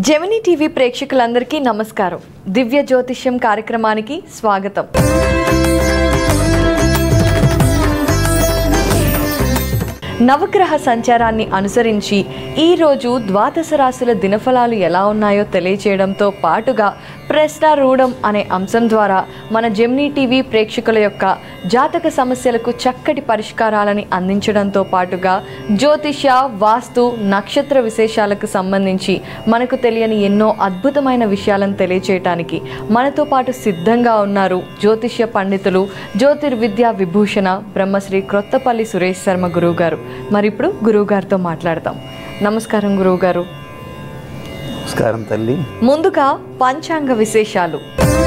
Gemini TV ప్రేక్షకులందరికీ నమస్కారం దివ్య జ్యోతిష్యం కార్యక్రమానికి స్వాగతం నవగ్రహ సంచారాన్ని అనుసరించి ఈ రోజు ద్వాదశ రాశుల దినఫలాలు ఎలా ఉన్నాయో తెలియచేయడంతో పాటుగా ప్రశ్న రూఢం అనే అంశం ద్వారా మన జెమినీ టీవీ ప్రేక్షకుల యొక్క జాతక సమస్యలకు చక్కటి పరిష్కారాలని అందించడంతో పాటుగా జ్యోతిష వాస్తు నక్షత్ర విశేషాలకు సంబంధించి మనకు తెలియని ఎన్నో అద్భుతమైన విషయాలను తెలియచేయటానికి మనతో పాటు సిద్ధంగా ఉన్నారు జ్యోతిష్య పండితులు జ్యోతిర్విద్యా విభూషణ బ్రహ్మశ్రీ క్రొత్తపల్లి సురేష్ శర్మ గురువు గారు మరి ఇప్పుడు గురువు గారితో మాట్లాడతాం నమస్కారం గురువు గారు నమస్కారం తల్లి ముందుగా పంచాంగ విశేషాలు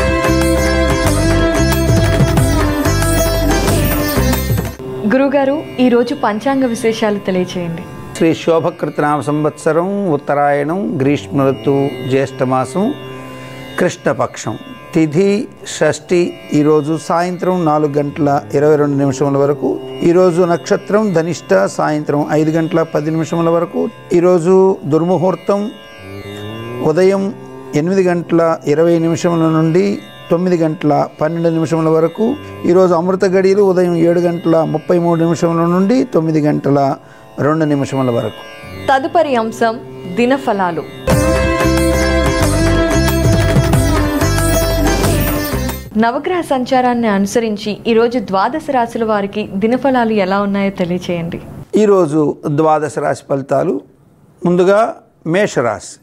గురుగారు ఈరోజు పంచాంగ విశేషాలు తెలియచేయండి శ్రీ శోభకృతనామ సంవత్సరం ఉత్తరాయణం గ్రీష్మ ఋతువు జ్యేష్ఠమాసం కృష్ణపక్షం తిథి షష్ఠి ఈరోజు సాయంత్రం నాలుగు గంటల ఇరవై రెండు నిమిషముల వరకు ఈరోజు నక్షత్రం ధనిష్ట సాయంత్రం ఐదు గంటల పది నిమిషముల వరకు ఈరోజు దుర్ముహూర్తం ఉదయం ఎనిమిది గంటల ఇరవై నిమిషముల నుండి తొమ్మిది గంటల పన్నెండు నిమిషముల వరకు ఈరోజు అమృత గడియలు ఉదయం ఏడు గంటల ముప్పై మూడు నిమిషముల నుండి తొమ్మిది గంటల రెండు నిమిషముల వరకు తదుపరి అంశం దినఫలాలు నవగ్రహ సంచారాన్ని అనుసరించి ఈరోజు ద్వాదశ రాశుల వారికి దినఫలాలు ఎలా ఉన్నాయో తెలియచేయండి ఈరోజు ద్వాదశ రాశి ఫలితాలు ముందుగా మేషరాశి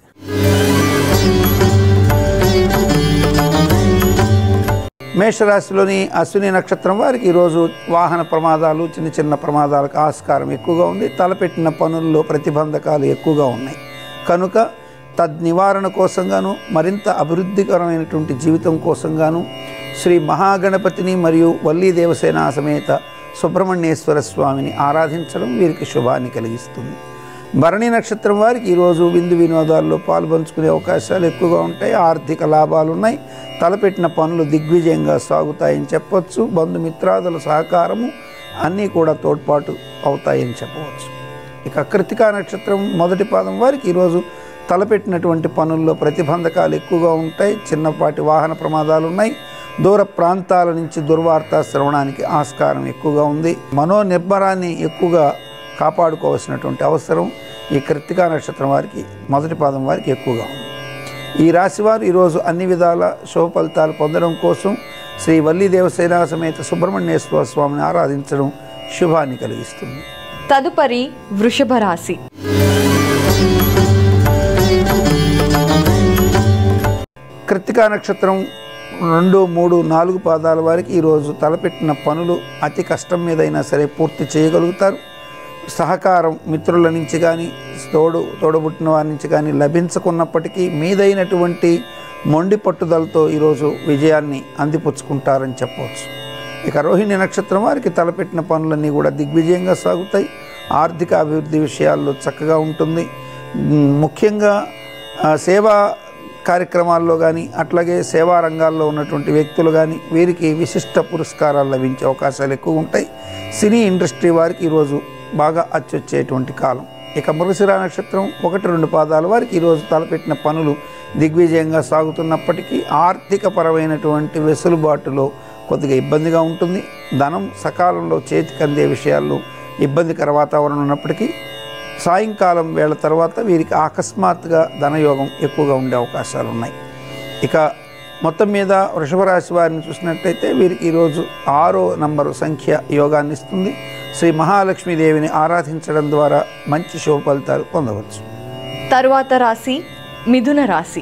మేషరాశిలోని అశ్విని నక్షత్రం వారికి ఈరోజు వాహన ప్రమాదాలు చిన్న చిన్న ప్రమాదాలకు ఆస్కారం ఎక్కువగా ఉంది తలపెట్టిన పనుల్లో ప్రతిబంధకాలు ఎక్కువగా ఉన్నాయి కనుక తద్నివారణ కోసంగాను మరింత అభివృద్ధికరమైనటువంటి జీవితం కోసంగాను శ్రీ మహాగణపతిని మరియు వల్లీ దేవసేన సమేత సుబ్రహ్మణ్యేశ్వర స్వామిని ఆరాధించడం వీరికి శుభాన్ని కలిగిస్తుంది భరణి నక్షత్రం వారికి ఈరోజు విందు వినోదాల్లో పాల్పంచుకునే అవకాశాలు ఎక్కువగా ఉంటాయి ఆర్థిక లాభాలు ఉన్నాయి తలపెట్టిన పనులు దిగ్విజయంగా సాగుతాయని చెప్పవచ్చు బంధుమిత్రాదుల సహకారము అన్నీ కూడా తోడ్పాటు అవుతాయని చెప్పవచ్చు ఇక కృతికా నక్షత్రం మొదటి పాదం వారికి ఈరోజు తలపెట్టినటువంటి పనుల్లో ప్రతిబంధకాలు ఎక్కువగా ఉంటాయి చిన్నపాటి వాహన ప్రమాదాలు ఉన్నాయి దూర ప్రాంతాల నుంచి దుర్వార్త శ్రవణానికి ఆస్కారం ఎక్కువగా ఉంది మనోనిర్భరాన్ని ఎక్కువగా కాపాడుకోవాల్సినటువంటి అవసరం ఈ కృత్తికా నక్షత్రం వారికి మొదటి పాదం వారికి ఎక్కువగా ఉంది ఈ రాశివారు ఈరోజు అన్ని విధాల శుభ ఫలితాలు పొందడం కోసం శ్రీ వల్లి దేవసేన సమేత సుబ్రహ్మణ్యేశ్వర స్వామిని ఆరాధించడం శుభాన్ని కలిగిస్తుంది తదుపరి వృషభ రాశి కృత్తికా నక్షత్రం రెండు మూడు నాలుగు పాదాల వారికి ఈరోజు తలపెట్టిన పనులు అతి కష్టం మీదైనా సరే పూర్తి చేయగలుగుతారు సహకారం మిత్రుల నుంచి కానీ తోడు తోడబుట్టిన వారి నుంచి కానీ లభించకున్నప్పటికీ మీదైనటువంటి మొండి పట్టుదలతో ఈరోజు విజయాన్ని అందిపుచ్చుకుంటారని చెప్పవచ్చు ఇక రోహిణి నక్షత్రం వారికి తలపెట్టిన పనులన్నీ కూడా దిగ్విజయంగా సాగుతాయి ఆర్థిక అభివృద్ధి విషయాల్లో చక్కగా ఉంటుంది మ్, ముఖ్యంగా ఆ, సేవా కార్యక్రమాల్లో కానీ అట్లాగే సేవా రంగాల్లో ఉన్నటువంటి వ్యక్తులు కానీ వీరికి విశిష్ట పురస్కారాలు లభించే అవకాశాలు ఎక్కువ ఉంటాయి సినీ ఇండస్ట్రీ వారికి ఈరోజు బాగా అచ్చొచ్చేటువంటి కాలం ఇక మృగశిర నక్షత్రం ఒకటి రెండు పాదాల వారికి ఈరోజు తలపెట్టిన పనులు దిగ్విజయంగా సాగుతున్నప్పటికీ ఆర్థిక పరమైనటువంటి వెసులుబాటులో కొద్దిగా ఇబ్బందిగా ఉంటుంది ధనం సకాలంలో చేతికి అందే విషయాల్లో ఇబ్బందికర వాతావరణం ఉన్నప్పటికీ సాయంకాలం వేళ తర్వాత వీరికి అకస్మాత్తుగా ధనయోగం ఎక్కువగా ఉండే అవకాశాలు ఉన్నాయి ఇక మొత్తం మీద వృషభ రాశి వారిని చూసినట్టయితే వీరికి ఈరోజు ఆరో నంబరు సంఖ్య యోగాన్ని ఇస్తుంది శ్రీ మహాలక్ష్మీదేవిని ఆరాధించడం ద్వారా మంచి శుభ ఫలితాలు పొందవచ్చు తరువాత రాశి మిథున రాశి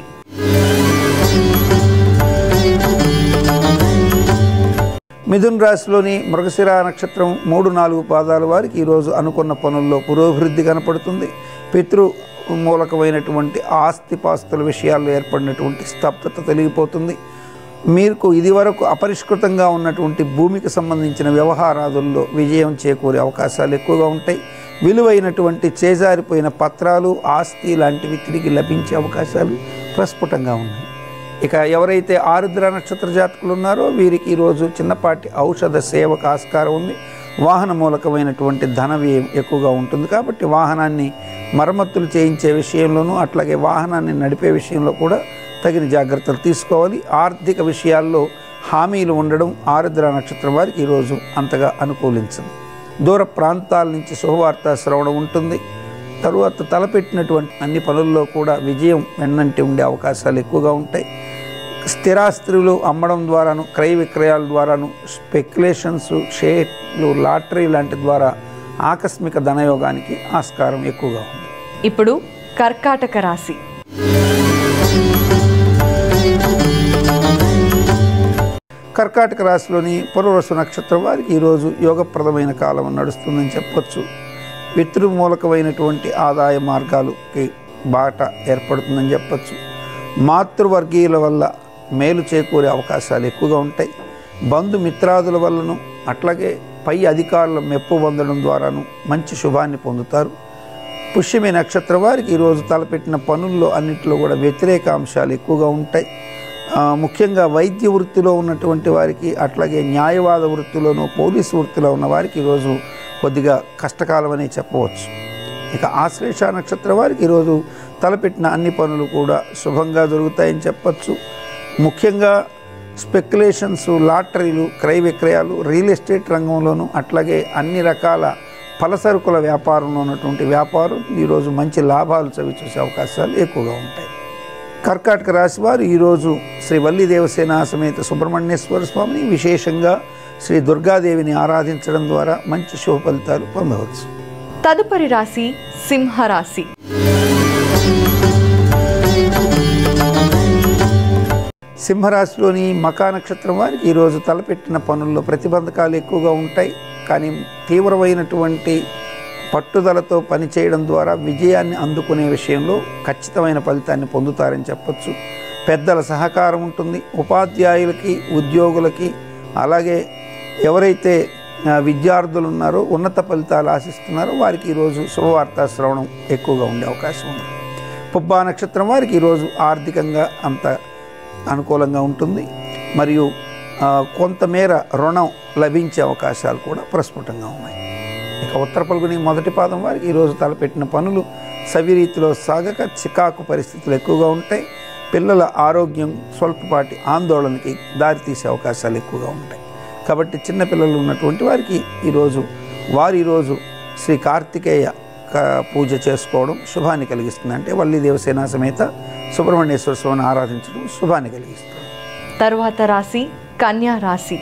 మిథున్ రాశిలోని మృగశిర నక్షత్రం మూడు నాలుగు పాదాల వారికి ఈరోజు అనుకున్న పనుల్లో పురోభివృద్ధి కనపడుతుంది పితృ మూలకమైనటువంటి ఆస్తిపాస్తుల విషయాల్లో ఏర్పడినటువంటి స్తబ్దత తొలగిపోతుంది మీకు ఇదివరకు అపరిష్కృతంగా ఉన్నటువంటి భూమికి సంబంధించిన వ్యవహారాదుల్లో విజయం చేకూరే అవకాశాలు ఎక్కువగా ఉంటాయి విలువైనటువంటి చేజారిపోయిన పత్రాలు ఆస్తి లాంటివి తిరిగి లభించే అవకాశాలు ప్రస్ఫుటంగా ఉన్నాయి ఇక ఎవరైతే ఆరుద్ర నక్షత్ర జాతకులు ఉన్నారో వీరికి ఈరోజు చిన్నపాటి ఔషధ సేవకు ఆస్కారం ఉంది వాహన మూలకమైనటువంటి ధన వ్యయం ఎక్కువగా ఉంటుంది కాబట్టి వాహనాన్ని మరమ్మతులు చేయించే విషయంలోనూ అట్లాగే వాహనాన్ని నడిపే విషయంలో కూడా తగిన జాగ్రత్తలు తీసుకోవాలి ఆర్థిక విషయాల్లో హామీలు ఉండడం ఆరుద్ర నక్షత్రం వారికి ఈరోజు అంతగా అనుకూలించదు దూర ప్రాంతాల నుంచి శుభవార్త శ్రవణం ఉంటుంది తరువాత తలపెట్టినటువంటి అన్ని పనుల్లో కూడా విజయం వెన్నంటి ఉండే అవకాశాలు ఎక్కువగా ఉంటాయి స్థిరాస్తులు అమ్మడం ద్వారాను క్రయ విక్రయాల ద్వారాను స్పెక్యులేషన్స్ షేర్లు లాటరీ లాంటి ద్వారా ఆకస్మిక ధనయోగానికి ఆస్కారం ఎక్కువగా ఉంది ఇప్పుడు కర్కాటక రాశి కర్కాటక రాశిలోని పునర్వసు నక్షత్రం వారికి ఈరోజు యోగప్రదమైన కాలం నడుస్తుందని చెప్పొచ్చు పితృమూలకమైనటువంటి ఆదాయ మార్గాలకి బాట ఏర్పడుతుందని చెప్పొచ్చు మాతృవర్గీయుల వల్ల మేలు చేకూరే అవకాశాలు ఎక్కువగా ఉంటాయి బంధుమిత్రాదుల వల్లను అట్లాగే పై అధికారుల మెప్పు పొందడం ద్వారాను మంచి శుభాన్ని పొందుతారు పుష్యమి నక్షత్రం వారికి ఈరోజు తలపెట్టిన పనుల్లో అన్నింటిలో కూడా వ్యతిరేక అంశాలు ఎక్కువగా ఉంటాయి ఆ, ముఖ్యంగా వైద్య వృత్తిలో ఉన్నటువంటి వారికి అట్లాగే న్యాయవాద వృత్తిలోనూ పోలీసు వృత్తిలో ఉన్న వారికి ఈరోజు కొద్దిగా కష్టకాలం అనే చెప్పవచ్చు ఇక ఆశ్లేష నక్షత్రం వారికి ఈరోజు తలపెట్టిన అన్ని పనులు కూడా శుభంగా జరుగుతాయని చెప్పచ్చు ముఖ్యంగా స్పెక్యులేషన్స్ లాటరీలు క్రయ విక్రయాలు రియల్ ఎస్టేట్ రంగంలోనూ అట్లాగే అన్ని రకాల పలసరుకుల వ్యాపారంలో ఉన్నటువంటి వ్యాపారం ఈరోజు మంచి లాభాలు చవి చూసే అవకాశాలు ఎక్కువగా ఉంటాయి కర్కాటక రాశి వారు ఈరోజు శ్రీ వల్లి దేవసేన సమేత సుబ్రహ్మణ్యేశ్వర స్వామిని విశేషంగా శ్రీ దుర్గాదేవిని ఆరాధించడం ద్వారా మంచి శుభ ఫలితాలు పొందవచ్చు తదుపరి రాశి సింహరాశి సింహరాశిలోని మకా నక్షత్రం వారికి ఈరోజు తలపెట్టిన పనుల్లో ప్రతిబంధకాలు ఎక్కువగా ఉంటాయి కానీ తీవ్రమైనటువంటి పట్టుదలతో పనిచేయడం ద్వారా విజయాన్ని అందుకునే విషయంలో ఖచ్చితమైన ఫలితాన్ని పొందుతారని చెప్పొచ్చు పెద్దల సహకారం ఉంటుంది ఉపాధ్యాయులకి ఉద్యోగులకి అలాగే ఎవరైతే ఆ, విద్యార్థులు ఉన్నారో ఉన్నత ఫలితాలు ఆశిస్తున్నారో వారికి ఈరోజు శుభవార్తా శ్రవణం ఎక్కువగా ఉండే అవకాశం ఉంది పుబ్బా నక్షత్రం వారికి ఈరోజు ఆర్థికంగా అంత అనుకూలంగా ఉంటుంది మరియు ఆ, కొంతమేర రుణం లభించే అవకాశాలు కూడా ప్రస్ఫుటంగా ఉన్నాయి ఇక ఉత్తర పలుగుని మొదటి పాదం వారికి ఈరోజు తలపెట్టిన పనులు సవిరీతిలో సాగక చికాకు పరిస్థితులు ఎక్కువగా ఉంటాయి పిల్లల ఆరోగ్యం స్వల్పపాటి ఆందోళనకి దారితీసే అవకాశాలు ఎక్కువగా ఉంటాయి కాబట్టి చిన్నపిల్లలు ఉన్నటువంటి వారికి ఈరోజు వారు ఈరోజు శ్రీ కార్తికేయ క- పూజ చేసుకోవడం శుభాన్ని కలిగిస్తుంది అంటే వల్లి దేవసేన సమేత సుబ్రహ్మణ్యేశ్వర స్వామిని ఆరాధించడం శుభాన్ని కలిగిస్తుంది తరువాత రాశి కన్యా రాశి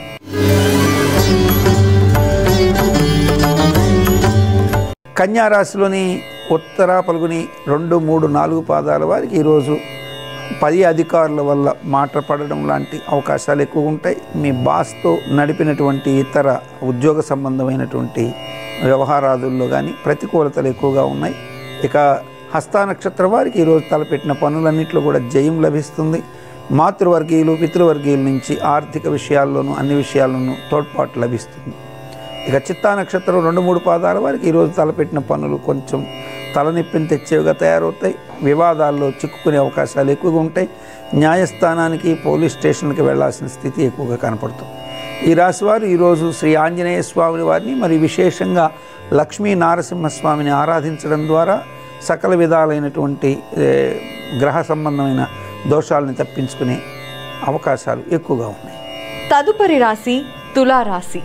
కన్యా రాశిలోని ఉత్తర పలుగుని రెండు మూడు నాలుగు పాదాల వారికి ఈరోజు పది అధికారుల వల్ల మాట పడడం లాంటి అవకాశాలు ఎక్కువ ఉంటాయి మీ బాస్తో నడిపినటువంటి ఇతర ఉద్యోగ సంబంధమైనటువంటి వ్యవహారాదుల్లో కానీ ప్రతికూలతలు ఎక్కువగా ఉన్నాయి ఇక హస్త నక్షత్రం వారికి ఈరోజు తలపెట్టిన పనులన్నింటిలో కూడా జయం లభిస్తుంది మాతృవర్గీయులు పితృవర్గీయుల నుంచి ఆర్థిక విషయాల్లోనూ అన్ని విషయాల్లోనూ తోడ్పాటు లభిస్తుంది ఇక చిత్తా నక్షత్రం రెండు మూడు పాదాల వారికి ఈరోజు తలపెట్టిన పనులు కొంచెం తలనొప్పిని తెచ్చేవిగా తయారవుతాయి వివాదాల్లో చిక్కుకునే అవకాశాలు ఎక్కువగా ఉంటాయి న్యాయస్థానానికి పోలీస్ స్టేషన్కి వెళ్ళాల్సిన స్థితి ఎక్కువగా కనపడుతుంది ఈ రాశి వారు ఈరోజు శ్రీ ఆంజనేయ స్వామిని వారిని మరి విశేషంగా లక్ష్మీ నారసింహస్వామిని ఆరాధించడం ద్వారా సకల విధాలైనటువంటి ఏ, గ్రహ సంబంధమైన దోషాలను తప్పించుకునే అవకాశాలు ఎక్కువగా ఉన్నాయి తదుపరి రాశి తులా రాశి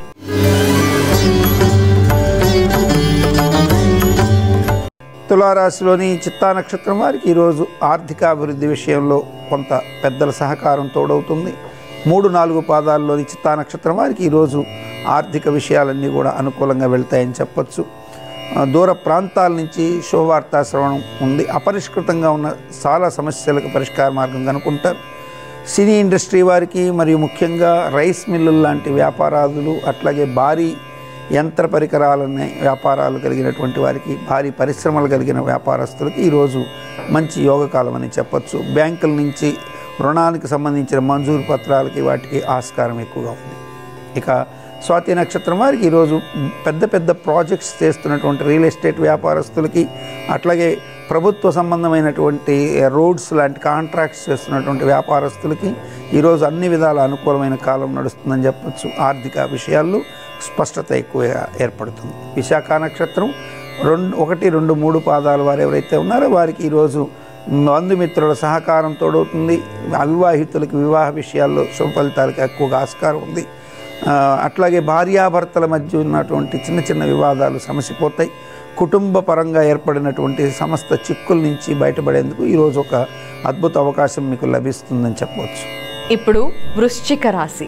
తులారాశిలోని చిత్తా నక్షత్రం వారికి ఈరోజు ఆర్థిక అభివృద్ధి విషయంలో కొంత పెద్దల సహకారం తోడవుతుంది మూడు నాలుగు పాదాల్లోని చిత్తా నక్షత్రం వారికి ఈరోజు ఆర్థిక విషయాలన్నీ కూడా అనుకూలంగా వెళ్తాయని చెప్పొచ్చు ఆ, దూర ప్రాంతాల నుంచి శుభవార్తా శ్రవణం ఉంది అపరిష్కృతంగా ఉన్న చాలా సమస్యలకు పరిష్కార మార్గం కనుక్కుంటారు సినీ ఇండస్ట్రీ వారికి మరియు ముఖ్యంగా రైస్ మిల్లులు లాంటి వ్యాపారాదులు అట్లాగే భారీ యంత్ర పరికరాలనే వ్యాపారాలు కలిగినటువంటి వారికి భారీ పరిశ్రమలు కలిగిన వ్యాపారస్తులకి ఈరోజు మంచి యోగకాలం అని చెప్పొచ్చు బ్యాంకుల నుంచి రుణానికి సంబంధించిన మంజూరు పత్రాలకి వాటికి ఆస్కారం ఎక్కువగా ఉంది ఇక స్వాతి నక్షత్రం వారికి ఈరోజు పెద్ద పెద్ద ప్రాజెక్ట్స్ చేస్తున్నటువంటి రియల్ ఎస్టేట్ వ్యాపారస్తులకి అట్లాగే ప్రభుత్వ సంబంధమైనటువంటి రోడ్స్ లాంటి కాంట్రాక్ట్స్ చేస్తున్నటువంటి వ్యాపారస్తులకి ఈరోజు అన్ని విధాల అనుకూలమైన కాలం నడుస్తుందని చెప్పొచ్చు ఆర్థిక విషయాల్లో స్పష్టత ఎక్కువగా ఏర్పడుతుంది విశాఖ నక్షత్రం రెండు ఒకటి రెండు మూడు పాదాలు వారు ఎవరైతే ఉన్నారో వారికి ఈరోజు బంధుమిత్రుల సహకారం తోడవుతుంది అవివాహితులకి వివాహ విషయాల్లో శుభ ఫలితాలకు ఎక్కువగా ఆస్కారం ఉంది ఆ, అట్లాగే భార్యాభర్తల మధ్య ఉన్నటువంటి చిన్న చిన్న వివాదాలు సమసిపోతాయి కుటుంబ పరంగా ఏర్పడినటువంటి సమస్త చిక్కుల నుంచి బయటపడేందుకు ఈరోజు ఒక అద్భుత అవకాశం మీకు లభిస్తుందని చెప్పవచ్చు ఇప్పుడు వృశ్చిక రాశి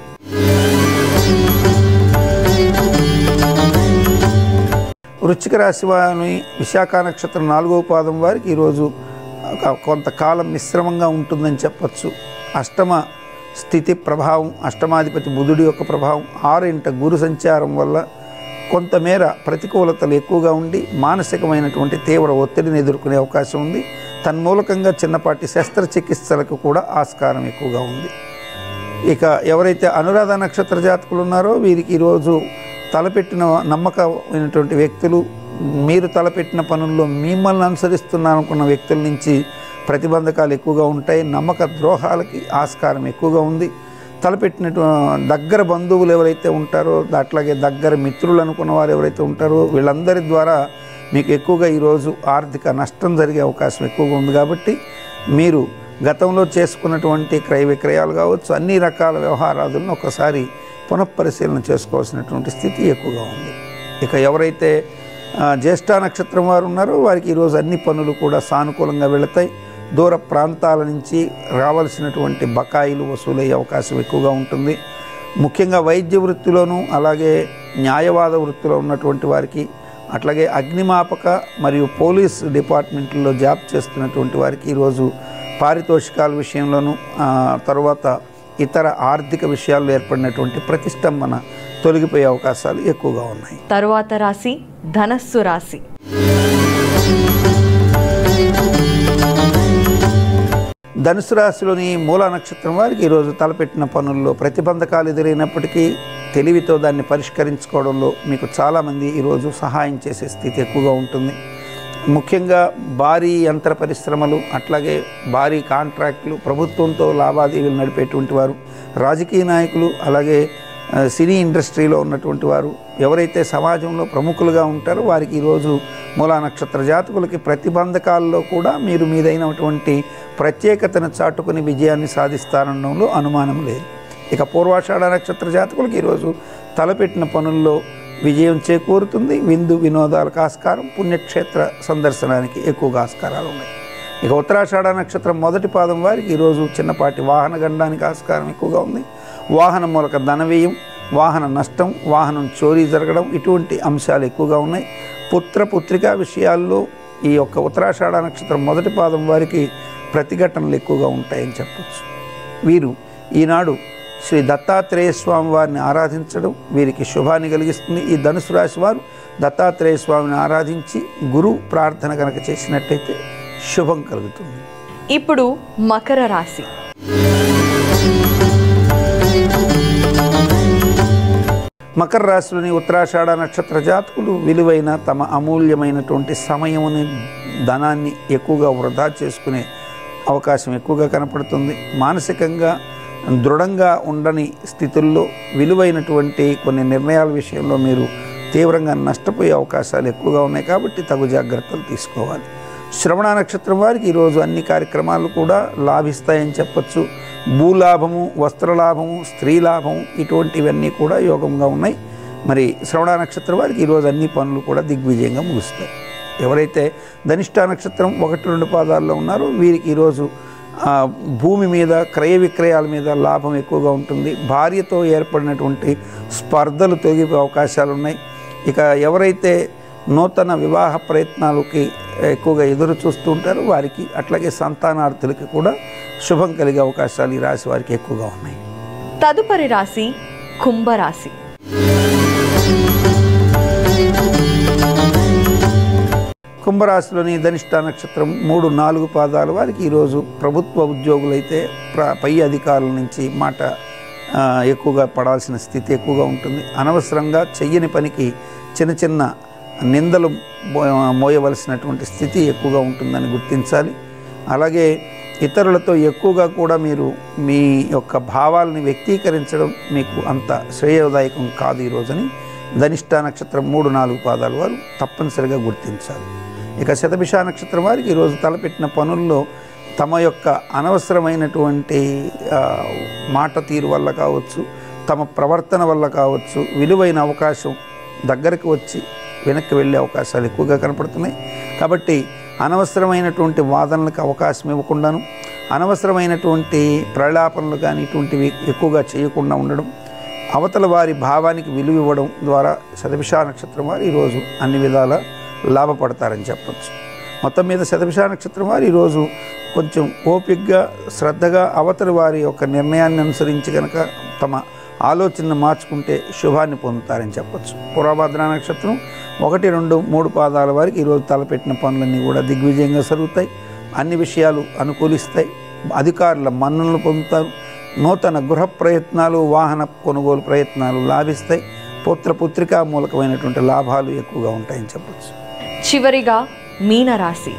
వృశ్చిక రాశి వారి విశాఖ నక్షత్రం నాలుగవ పాదం వారికి ఈరోజు ఒక- కొంతకాలం మిశ్రమంగా ఉంటుందని చెప్పచ్చు అష్టమ స్థితి ప్రభావం అష్టమాధిపతి బుధుడి యొక్క ప్రభావం ఆరింట గురు సంచారం వల్ల కొంతమేర ప్రతికూలతలు ఎక్కువగా ఉండి మానసికమైనటువంటి తీవ్ర ఒత్తిడిని ఎదుర్కొనే అవకాశం ఉంది తన్మూలకంగా చిన్నపాటి శస్త్రచికిత్సలకు కూడా ఆస్కారం ఎక్కువగా ఉంది ఇక ఎవరైతే అనురాధ నక్షత్ర జాతకులు ఉన్నారో వీరికి ఈరోజు తలపెట్టిన నమ్మకమైనటువంటి వ్యక్తులు మీరు తలపెట్టిన పనుల్లో మిమ్మల్ని అనుసరిస్తున్నారనుకున్న వ్యక్తుల నుంచి ప్రతిబంధకాలు ఎక్కువగా ఉంటాయి నమ్మక ద్రోహాలకి ఆస్కారం ఎక్కువగా ఉంది తలపెట్టినటు దగ్గర బంధువులు ఎవరైతే ఉంటారో అట్లాగే దగ్గర మిత్రులు అనుకున్న వారు ఎవరైతే ఉంటారో వీళ్ళందరి ద్వారా మీకు ఎక్కువగా ఈరోజు ఆర్థిక నష్టం జరిగే అవకాశం ఎక్కువగా ఉంది కాబట్టి మీరు గతంలో చేసుకున్నటువంటి క్రయ విక్రయాలు కావచ్చు అన్ని రకాల వ్యవహారాదులను ఒకసారి పునఃపరిశీలన చేసుకోవాల్సినటువంటి స్థితి ఎక్కువగా ఉంది ఇక ఎవరైతే ఆ, జ్యేష్ఠ నక్షత్రం వారు ఉన్నారో వారికి ఈరోజు అన్ని పనులు కూడా సానుకూలంగా వెళతాయి దూర ప్రాంతాల నుంచి రావాల్సినటువంటి బకాయిలు వసూలయ్యే అవకాశం ఎక్కువగా ఉంటుంది ముఖ్యంగా వైద్య వృత్తిలోనూ అలాగే న్యాయవాద వృత్తిలో ఉన్నటువంటి వారికి అట్లాగే అగ్నిమాపక మరియు పోలీస్ డిపార్ట్మెంట్లో జాబ్ చేస్తున్నటువంటి వారికి ఈరోజు పారితోషికాల విషయంలోనూ ఆ, తర్వాత ఇతర ఆర్థిక విషయాల్లో ఏర్పడినటువంటి ప్రతిష్టంభన తొలగిపోయే అవకాశాలు ఎక్కువగా ఉన్నాయి తరువాత రాశి ధనస్సు రాశి ధనుసు రాశిలోని మూల నక్షత్రం వారికి ఈరోజు తలపెట్టిన పనుల్లో ప్రతిబంధకాలు ఎదురైనప్పటికీ తెలివితో దాన్ని పరిష్కరించుకోవడంలో మీకు చాలామంది ఈరోజు సహాయం చేసే స్థితి ఎక్కువగా ఉంటుంది ముఖ్యంగా భారీ యంత్ర పరిశ్రమలు అట్లాగే భారీ కాంట్రాక్టులు ప్రభుత్వంతో లావాదేవీలు నడిపేటువంటి వారు రాజకీయ నాయకులు అలాగే ఆ, సినీ ఇండస్ట్రీలో ఉన్నటువంటి వారు ఎవరైతే సమాజంలో ప్రముఖులుగా ఉంటారో వారికి ఈరోజు మూలా నక్షత్ర జాతకులకి ప్రతిబంధకాల్లో కూడా మీరు మీదైనటువంటి ప్రత్యేకతను చాటుకుని విజయాన్ని సాధిస్తారనడంలో అనుమానం లేదు ఇక పూర్వాషాఢ నక్షత్ర జాతకులకు ఈరోజు తలపెట్టిన పనుల్లో విజయం చేకూరుతుంది విందు వినోదాలకు ఆస్కారం పుణ్యక్షేత్ర సందర్శనానికి ఎక్కువగా ఆస్కారాలు ఉన్నాయి ఇక ఉత్తరాషాఢ నక్షత్రం మొదటి పాదం వారికి ఈరోజు చిన్నపాటి వాహన గండానికి ఆస్కారం ఎక్కువగా ఉంది వాహనం మూలక ధన వ్యయం వాహన నష్టం వాహనం చోరీ జరగడం ఇటువంటి అంశాలు ఎక్కువగా ఉన్నాయి పుత్ర పుత్రికా విషయాల్లో ఈ యొక్క ఉత్తరాషాఢ నక్షత్రం మొదటి పాదం వారికి ప్రతిఘటనలు ఎక్కువగా ఉంటాయని చెప్పచ్చు వీరు ఈనాడు శ్రీ దత్తాత్రేయ స్వామి వారిని ఆరాధించడం వీరికి శుభాన్ని కలిగిస్తుంది ఈ ధనుసు రాశి వారు దత్తాత్రేయ స్వామిని ఆరాధించి గురు ప్రార్థన కనుక చేసినట్టయితే శుభం కలుగుతుంది ఇప్పుడు మకర రాశి మకర రాశిలోని ఉత్తరాషాఢ నక్షత్ర జాతకులు విలువైన తమ అమూల్యమైనటువంటి సమయముని ధనాన్ని ఎక్కువగా వృధా చేసుకునే అవకాశం ఎక్కువగా కనపడుతుంది మానసికంగా దృఢంగా ఉండని స్థితుల్లో విలువైనటువంటి కొన్ని నిర్ణయాల విషయంలో మీరు తీవ్రంగా నష్టపోయే అవకాశాలు ఎక్కువగా ఉన్నాయి కాబట్టి తగు జాగ్రత్తలు తీసుకోవాలి శ్రవణ నక్షత్రం వారికి ఈరోజు అన్ని కార్యక్రమాలు కూడా లాభిస్తాయని చెప్పొచ్చు భూలాభము వస్త్రలాభము స్త్రీ లాభము ఇటువంటివన్నీ కూడా యోగంగా ఉన్నాయి మరి శ్రవణ నక్షత్రం వారికి ఈరోజు అన్ని పనులు కూడా దిగ్విజయంగా ముగుస్తాయి ఎవరైతే ధనిష్ట నక్షత్రం ఒకటి రెండు పాదాల్లో ఉన్నారో వీరికి ఈరోజు ఆ, భూమి మీద క్రయ విక్రయాల మీద లాభం ఎక్కువగా ఉంటుంది భార్యతో ఏర్పడినటువంటి స్పర్ధలు తొలగిపోయే అవకాశాలు ఉన్నాయి ఇక ఎవరైతే నూతన వివాహ ప్రయత్నాలకి ఎక్కువగా ఎదురు చూస్తూ ఉంటారో వారికి అట్లాగే సంతానార్థులకి కూడా శుభం కలిగే అవకాశాలు ఈ రాశి వారికి ఎక్కువగా ఉన్నాయి తదుపరి రాశి కుంభరాశి కుంభరాశిలోని ధనిష్ట నక్షత్రం మూడు నాలుగు పాదాల వారికి ఈరోజు ప్రభుత్వ ఉద్యోగులైతే ప్ర పై అధికారుల నుంచి మాట ఆ, ఎక్కువగా పడాల్సిన స్థితి ఎక్కువగా ఉంటుంది అనవసరంగా చెయ్యని పనికి చిన్న చిన్న నిందలు మో- మోయవలసినటువంటి స్థితి ఎక్కువగా ఉంటుందని గుర్తించాలి అలాగే ఇతరులతో ఎక్కువగా కూడా మీరు మీ యొక్క భావాలని వ్యక్తీకరించడం మీకు అంత శ్రేయోదాయకం కాదు ఈ రోజుని ధనిష్ట నక్షత్రం మూడు నాలుగు పాదాల వారు తప్పనిసరిగా గుర్తించాలి ఇక శతభిష నక్షత్రం వారికి ఈరోజు తలపెట్టిన పనుల్లో తమ యొక్క అనవసరమైనటువంటి ఆ, మాట తీరు వల్ల కావచ్చు తమ ప్రవర్తన వల్ల కావచ్చు విలువైన అవకాశం దగ్గరకు వచ్చి వెనక్కి వెళ్ళే అవకాశాలు ఎక్కువగా కనపడుతున్నాయి కాబట్టి అనవసరమైనటువంటి వాదనలకు అవకాశం ఇవ్వకుండాను అనవసరమైనటువంటి ప్రలాపనలు కానీ ఇటువంటివి ఎక్కువగా చేయకుండా ఉండడం అవతల వారి భావానికి విలువ ఇవ్వడం ద్వారా శతభిషా నక్షత్రం వారు ఈరోజు అన్ని విధాల లాభపడతారని చెప్పచ్చు మొత్తం మీద శతభిషా నక్షత్రం వారు ఈరోజు కొంచెం ఓపికగా శ్రద్ధగా అవతలి వారి యొక్క నిర్ణయాన్ని అనుసరించి కనుక తమ ఆలోచనను మార్చుకుంటే శుభాన్ని పొందుతారని చెప్పచ్చు పురాభద్ర నక్షత్రం ఒకటి రెండు మూడు పాదాల వారికి ఈరోజు తలపెట్టిన పనులన్నీ కూడా దిగ్విజయంగా జరుగుతాయి అన్ని విషయాలు అనుకూలిస్తాయి అధికారుల మన్ననలు పొందుతారు నూతన గృహ ప్రయత్నాలు వాహన కొనుగోలు ప్రయత్నాలు లాభిస్తాయి పుత్ర పుత్రికా మూలకమైనటువంటి లాభాలు ఎక్కువగా ఉంటాయని చెప్పచ్చు చివరిగా మీనరాశి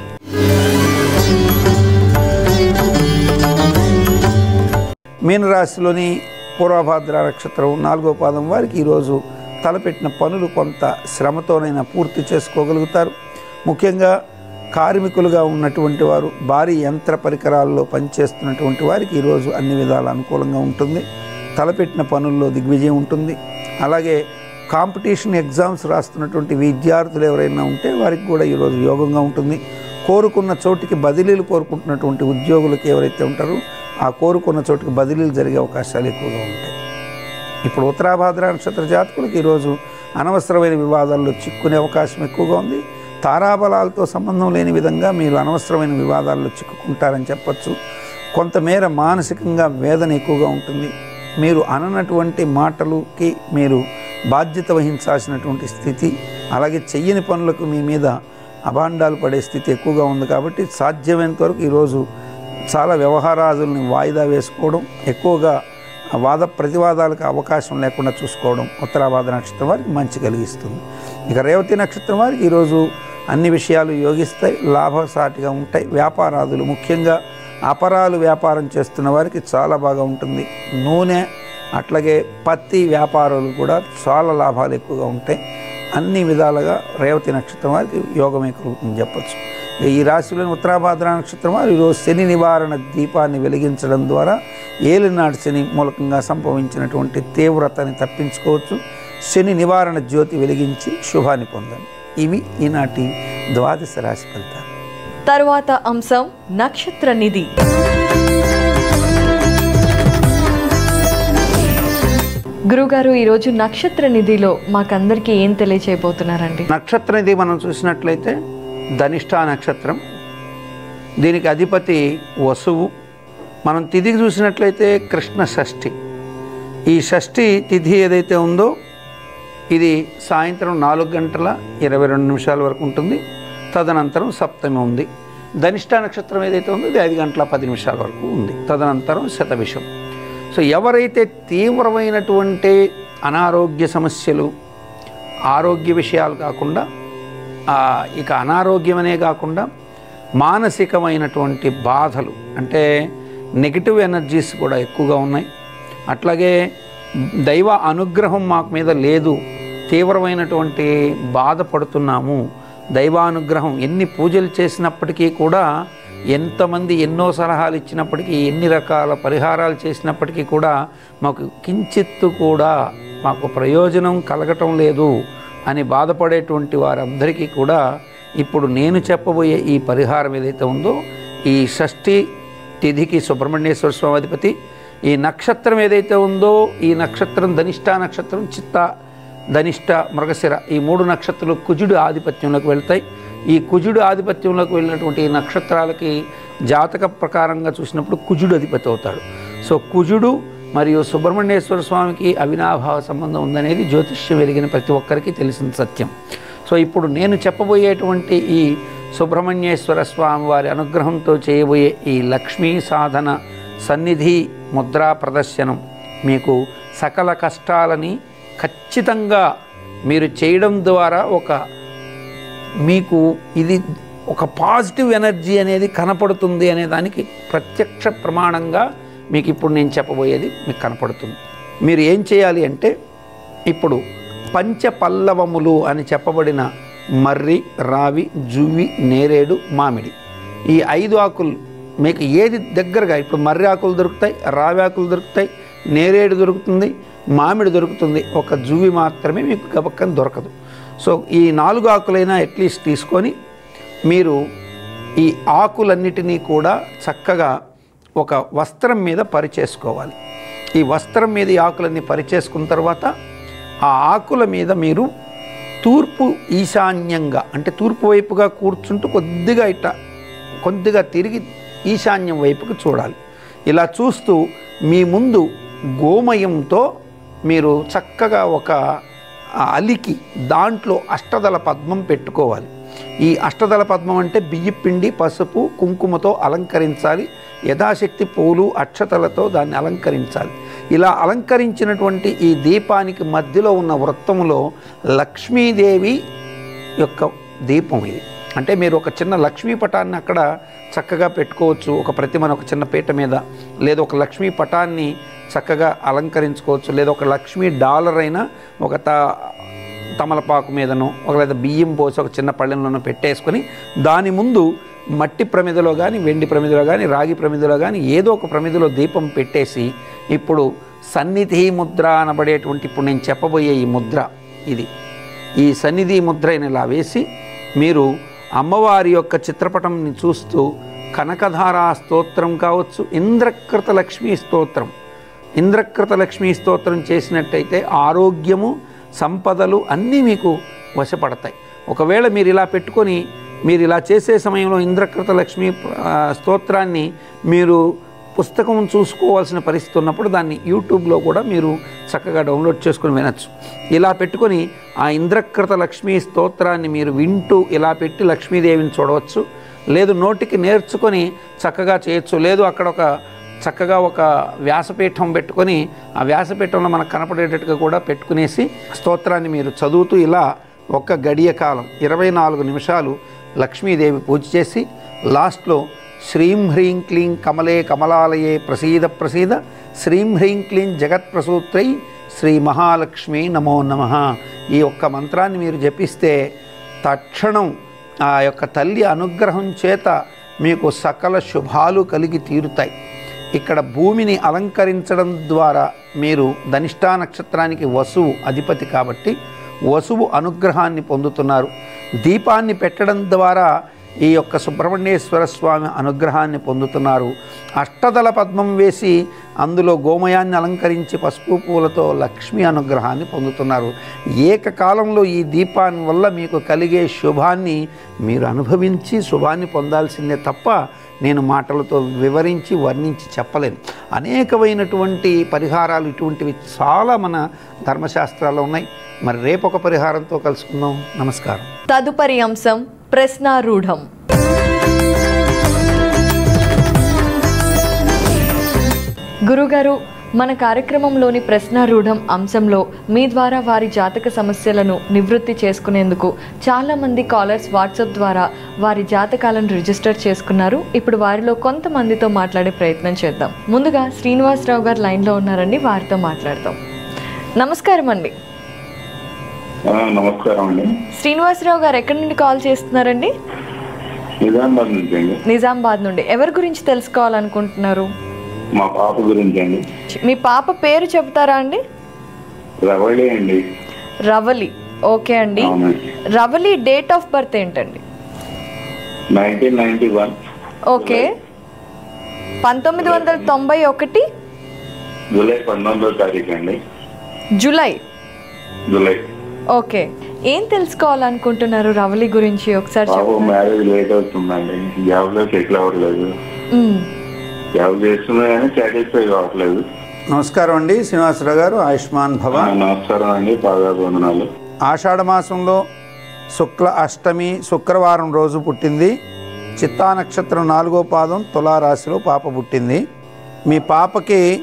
మీనరాశిలోని పూర్వభాద్ర నక్షత్రం నాలుగో పాదం వారికి ఈరోజు తలపెట్టిన పనులు కొంత శ్రమతోనైనా పూర్తి చేసుకోగలుగుతారు ముఖ్యంగా కార్మికులుగా ఉన్నటువంటి వారు భారీ యంత్ర పరికరాల్లో పనిచేస్తున్నటువంటి వారికి ఈరోజు అన్ని విధాల అనుకూలంగా ఉంటుంది తలపెట్టిన పనుల్లో దిగ్విజయం ఉంటుంది అలాగే కాంపిటీషన్ ఎగ్జామ్స్ రాస్తున్నటువంటి విద్యార్థులు ఎవరైనా ఉంటే వారికి కూడా ఈరోజు యోగంగా ఉంటుంది కోరుకున్న చోటికి బదిలీలు కోరుకుంటున్నటువంటి ఉద్యోగులకు ఎవరైతే ఉంటారో ఆ కోరుకున్న చోటికి బదిలీలు జరిగే అవకాశాలు ఎక్కువగా ఉంటాయి ఇప్పుడు ఉత్తరాభాద్ర నక్షత్ర జాతకులకు ఈరోజు అనవసరమైన వివాదాల్లో చిక్కునే అవకాశం ఎక్కువగా ఉంది తారాబలాలతో సంబంధం లేని విధంగా మీరు అనవసరమైన వివాదాల్లో చిక్కుకుంటారని చెప్పచ్చు కొంతమేర మానసికంగా వేదన ఎక్కువగా ఉంటుంది మీరు అననటువంటి మాటలుకి మీరు బాధ్యత వహించాల్సినటువంటి స్థితి అలాగే చెయ్యని పనులకు మీ మీద అభాండాలు పడే స్థితి ఎక్కువగా ఉంది కాబట్టి సాధ్యమైనంత వరకు ఈరోజు చాలా వ్యవహారాదుల్ని వాయిదా వేసుకోవడం ఎక్కువగా వాద ప్రతివాదాలకు అవకాశం లేకుండా చూసుకోవడం ఉత్తరావాద నక్షత్రం వారికి మంచి కలిగిస్తుంది ఇక రేవతి నక్షత్రం వారికి ఈరోజు అన్ని విషయాలు యోగిస్తాయి లాభసాటిగా ఉంటాయి వ్యాపారాదులు ముఖ్యంగా అపరాలు వ్యాపారం చేస్తున్న వారికి చాలా బాగా ఉంటుంది నూనె అట్లాగే పత్తి వ్యాపారాలు కూడా చాలా లాభాలు ఎక్కువగా ఉంటాయి అన్ని విధాలుగా రేవతి నక్షత్రం వారికి యోగమే కలుగుతుంది చెప్పచ్చు ఈ రాశిలోని ఉత్తరాభాద్ర నక్షత్రం వారు ఈరోజు శని నివారణ దీపాన్ని వెలిగించడం ద్వారా ఏలినాడు శని మూలకంగా సంభవించినటువంటి తీవ్రతని తప్పించుకోవచ్చు శని నివారణ జ్యోతి వెలిగించి శుభాన్ని పొందండి ఇవి ఈనాటి ద్వాదశ రాశి ఫలితాలు తరువాత అంశం నక్షత్ర నిధి గురుగారు ఈరోజు నక్షత్ర నిధిలో మాకందరికీ ఏం తెలియచేయబోతున్నారండి నక్షత్రం ఇది మనం చూసినట్లయితే ధనిష్ఠా నక్షత్రం దీనికి అధిపతి వసువు మనం తిథికి చూసినట్లయితే కృష్ణ షష్ఠి ఈ షష్ఠి తిథి ఏదైతే ఉందో ఇది సాయంత్రం నాలుగు గంటల ఇరవై రెండు నిమిషాల వరకు ఉంటుంది తదనంతరం సప్తమి ఉంది ధనిష్ఠా నక్షత్రం ఏదైతే ఉందో ఇది ఐదు గంటల పది నిమిషాల వరకు ఉంది తదనంతరం శతవిషం సో ఎవరైతే తీవ్రమైనటువంటి అనారోగ్య సమస్యలు ఆరోగ్య విషయాలు కాకుండా ఆ, ఇక అనారోగ్యమనే కాకుండా మానసికమైనటువంటి బాధలు అంటే నెగిటివ్ ఎనర్జీస్ కూడా ఎక్కువగా ఉన్నాయి అట్లాగే దైవ అనుగ్రహం మాకు మీద లేదు తీవ్రమైనటువంటి బాధపడుతున్నాము దైవానుగ్రహం ఎన్ని పూజలు చేసినప్పటికీ కూడా ఎంతమంది ఎన్నో సలహాలు ఇచ్చినప్పటికీ ఎన్ని రకాల పరిహారాలు చేసినప్పటికీ కూడా మాకు కించిత్తు కూడా మాకు ప్రయోజనం కలగటం లేదు అని బాధపడేటువంటి వారందరికీ కూడా ఇప్పుడు నేను చెప్పబోయే ఈ పరిహారం ఏదైతే ఉందో ఈ షష్ఠి తిథికి సుబ్రహ్మణ్యేశ్వర స్వామి అధిపతి ఈ నక్షత్రం ఏదైతే ఉందో ఈ నక్షత్రం ధనిష్ట నక్షత్రం చిత్త ధనిష్ట మృగశిర ఈ మూడు నక్షత్రాలు కుజుడు ఆధిపత్యంలోకి వెళ్తాయి ఈ కుజుడు ఆధిపత్యంలోకి వెళ్ళినటువంటి ఈ నక్షత్రాలకి జాతక ప్రకారంగా చూసినప్పుడు కుజుడు అధిపతి అవుతాడు సో కుజుడు మరియు సుబ్రహ్మణ్యేశ్వర స్వామికి అవినాభావ సంబంధం ఉందనేది జ్యోతిష్యం వెలిగిన ప్రతి ఒక్కరికి తెలిసిన సత్యం సో ఇప్పుడు నేను చెప్పబోయేటువంటి ఈ సుబ్రహ్మణ్యేశ్వర స్వామి వారి అనుగ్రహంతో చేయబోయే ఈ లక్ష్మీ సాధన సన్నిధి ముద్రా ప్రదర్శనం మీకు సకల కష్టాలని ఖచ్చితంగా మీరు చేయడం ద్వారా ఒక మీకు ఇది ఒక పాజిటివ్ ఎనర్జీ అనేది కనపడుతుంది అనే దానికి ప్రత్యక్ష ప్రమాణంగా మీకు ఇప్పుడు నేను చెప్పబోయేది మీకు కనపడుతుంది మీరు ఏం చేయాలి అంటే ఇప్పుడు పంచపల్లవములు అని చెప్పబడిన మర్రి రావి జువ్వి నేరేడు మామిడి ఈ ఐదు ఆకులు మీకు ఏది దగ్గరగా ఇప్పుడు మర్రి ఆకులు దొరుకుతాయి రావి ఆకులు దొరుకుతాయి నేరేడు దొరుకుతుంది మామిడి దొరుకుతుంది ఒక జువ్వి మాత్రమే మీకు గబక్కన దొరకదు సో ఈ నాలుగు ఆకులైనా అట్లీస్ట్ తీసుకొని మీరు ఈ ఆకులన్నిటినీ కూడా చక్కగా ఒక వస్త్రం మీద పరిచేసుకోవాలి ఈ వస్త్రం మీద ఈ ఆకులన్నీ పరిచేసుకున్న తర్వాత ఆ ఆకుల మీద మీరు తూర్పు ఈశాన్యంగా అంటే తూర్పు వైపుగా కూర్చుంటూ కొద్దిగా ఇట్ట కొద్దిగా తిరిగి ఈశాన్యం వైపుకు చూడాలి ఇలా చూస్తూ మీ ముందు గోమయంతో మీరు చక్కగా ఒక ఆ అలికి దాంట్లో అష్టదళ పద్మం పెట్టుకోవాలి ఈ అష్టదళ పద్మం అంటే బియ్య పిండి పసుపు కుంకుమతో అలంకరించాలి యథాశక్తి పూలు అక్షతలతో దాన్ని అలంకరించాలి ఇలా అలంకరించినటువంటి ఈ దీపానికి మధ్యలో ఉన్న వృత్తములో లక్ష్మీదేవి యొక్క దీపం ఇది అంటే మీరు ఒక చిన్న లక్ష్మీ పటాన్ని అక్కడ చక్కగా పెట్టుకోవచ్చు ఒక ప్రతిమను ఒక చిన్న పీట మీద లేదా ఒక లక్ష్మీ పటాన్ని చక్కగా అలంకరించుకోవచ్చు లేదా ఒక లక్ష్మీ డాలర్ అయినా ఒక త తమలపాకు మీదనో ఒక లేదా బియ్యం పోసి ఒక చిన్న పళ్ళెంలోనో పెట్టేసుకొని దాని ముందు మట్టి ప్రమిదలో కానీ వెండి ప్రమిదలో కానీ రాగి ప్రమిదలో కానీ ఏదో ఒక ప్రమిదలో దీపం పెట్టేసి ఇప్పుడు సన్నిధి ముద్ర అనబడేటువంటి ఇప్పుడు నేను చెప్పబోయే ఈ ముద్ర ఇది ఈ సన్నిధి ముద్రని ఇలా వేసి మీరు అమ్మవారి యొక్క చిత్రపటంని చూస్తూ కనకధారా స్తోత్రం కావచ్చు ఇంద్రకృత లక్ష్మీ స్తోత్రం ఇంద్రకృత లక్ష్మీ స్తోత్రం చేసినట్టయితే ఆరోగ్యము సంపదలు అన్నీ మీకు వశపడతాయి ఒకవేళ మీరు ఇలా పెట్టుకొని మీరు ఇలా చేసే సమయంలో ఇంద్రకృత లక్ష్మీ ఆ, స్తోత్రాన్ని మీరు పుస్తకం చూసుకోవాల్సిన పరిస్థితి ఉన్నప్పుడు దాన్ని యూట్యూబ్లో కూడా మీరు చక్కగా డౌన్లోడ్ చేసుకుని వినొచ్చు ఇలా పెట్టుకొని ఆ ఇంద్రకృత లక్ష్మీ స్తోత్రాన్ని మీరు వింటూ ఇలా పెట్టి లక్ష్మీదేవిని చూడవచ్చు లేదు నోటికి నేర్చుకొని చక్కగా చేయొచ్చు లేదు అక్కడ ఒక చక్కగా ఒక వ్యాసపీఠం పెట్టుకొని ఆ వ్యాసపీఠంలో మనకు కనపడేటట్టుగా కూడా పెట్టుకునేసి స్తోత్రాన్ని మీరు చదువుతూ ఇలా ఒక్క గడియ కాలం ఇరవై నాలుగు నిమిషాలు లక్ష్మీదేవి పూజ చేసి లాస్ట్లో శ్రీం హ్రీం క్లీం కమలే కమలాలయే ప్రసీద ప్రసీద శ్రీం హ్రీం క్లీం జగత్ప్రసూత్రై శ్రీ మహాలక్ష్మి నమో నమ ఈ ఒక్క మంత్రాన్ని మీరు జపిస్తే తక్షణం ఆ యొక్క తల్లి అనుగ్రహం చేత మీకు సకల శుభాలు కలిగి తీరుతాయి ఇక్కడ భూమిని అలంకరించడం ద్వారా మీరు ధనిష్టా నక్షత్రానికి వసువు అధిపతి కాబట్టి వసువు అనుగ్రహాన్ని పొందుతున్నారు దీపాన్ని పెట్టడం ద్వారా ఈ యొక్క సుబ్రహ్మణ్యేశ్వర స్వామి అనుగ్రహాన్ని పొందుతున్నారు అష్టదళ పద్మం వేసి అందులో గోమయాన్ని అలంకరించి పసుపు పూలతో లక్ష్మి అనుగ్రహాన్ని పొందుతున్నారు ఏకకాలంలో ఈ దీపాన్ని వల్ల మీకు కలిగే శుభాన్ని మీరు అనుభవించి శుభాన్ని పొందాల్సిందే తప్ప నేను మాటలతో వివరించి వర్ణించి చెప్పలేను అనేకమైనటువంటి పరిహారాలు ఇటువంటివి చాలా మన ధర్మశాస్త్రాల్లో ఉన్నాయి మరి రేపు ఒక పరిహారంతో కలుసుకుందాం నమస్కారం తదుపరి అంశం ప్రశ్నారూఢం గురుగారు మన కార్యక్రమంలోని ప్రశ్నారూఢం అంశంలో మీ ద్వారా వారి జాతక సమస్యలను నివృత్తి చేసుకునేందుకు చాలామంది కాలర్స్ వాట్సాప్ ద్వారా వారి జాతకాలను రిజిస్టర్ చేసుకున్నారు ఇప్పుడు వారిలో కొంతమందితో మాట్లాడే ప్రయత్నం చేద్దాం ముందుగా శ్రీనివాసరావు గారు లైన్లో ఉన్నారండి వారితో మాట్లాడదాం నమస్కారం అండి ఆ, నమస్కారం అండి శ్రీనివాసరావు గారు ఎక్కడి నుండి కాల్ చేస్తున్నారండి నిజామాబాద్ నుంచి అండి నిజామాబాద్ నుండి ఎవరి గురించి తెలుసుకోవాలనుకుంటున్నారు మా పాప గురించి అండి మీ పాప పేరు చెబుతారా అండి రవళి అండి రవలి ఓకే అండి అవునండి రవలి డేట్ ఆఫ్ బర్త్ ఏంటండి నైన్టీన్ నైన్టీ వన్ ఓకే పంతొమ్మిది వందల తొంభై ఒకటి జూలై పంతొమ్మిదో తారీఖు అండి జూలై జూలై ఓకే ఏం తెలుసుకోవాలనుకుంటున్నారు రవలి గురించి ఒకసారి పాప చెప్పండి మ్యారేజ్ లేట్ అవుతుందండి జాబ్ లో సెటిల్ అవ్వట్లేదు మ్మ్. జాబ్ చేస్తున్నా కానీ సాటిస్ఫై కావట్లేదు నమస్కారం అండి శ్రీనివాసరావు గారు ఆయుష్మాన్ భవ ఆ, నమస్కారం అండి పాదా వందనాలు ఆషాఢ మాసంలో శుక్ల అష్టమి శుక్రవారం రోజు పుట్టింది చిత్తా నక్షత్రం నాలుగో పాదం తులారాశిలో పాప పుట్టింది మీ పాపకి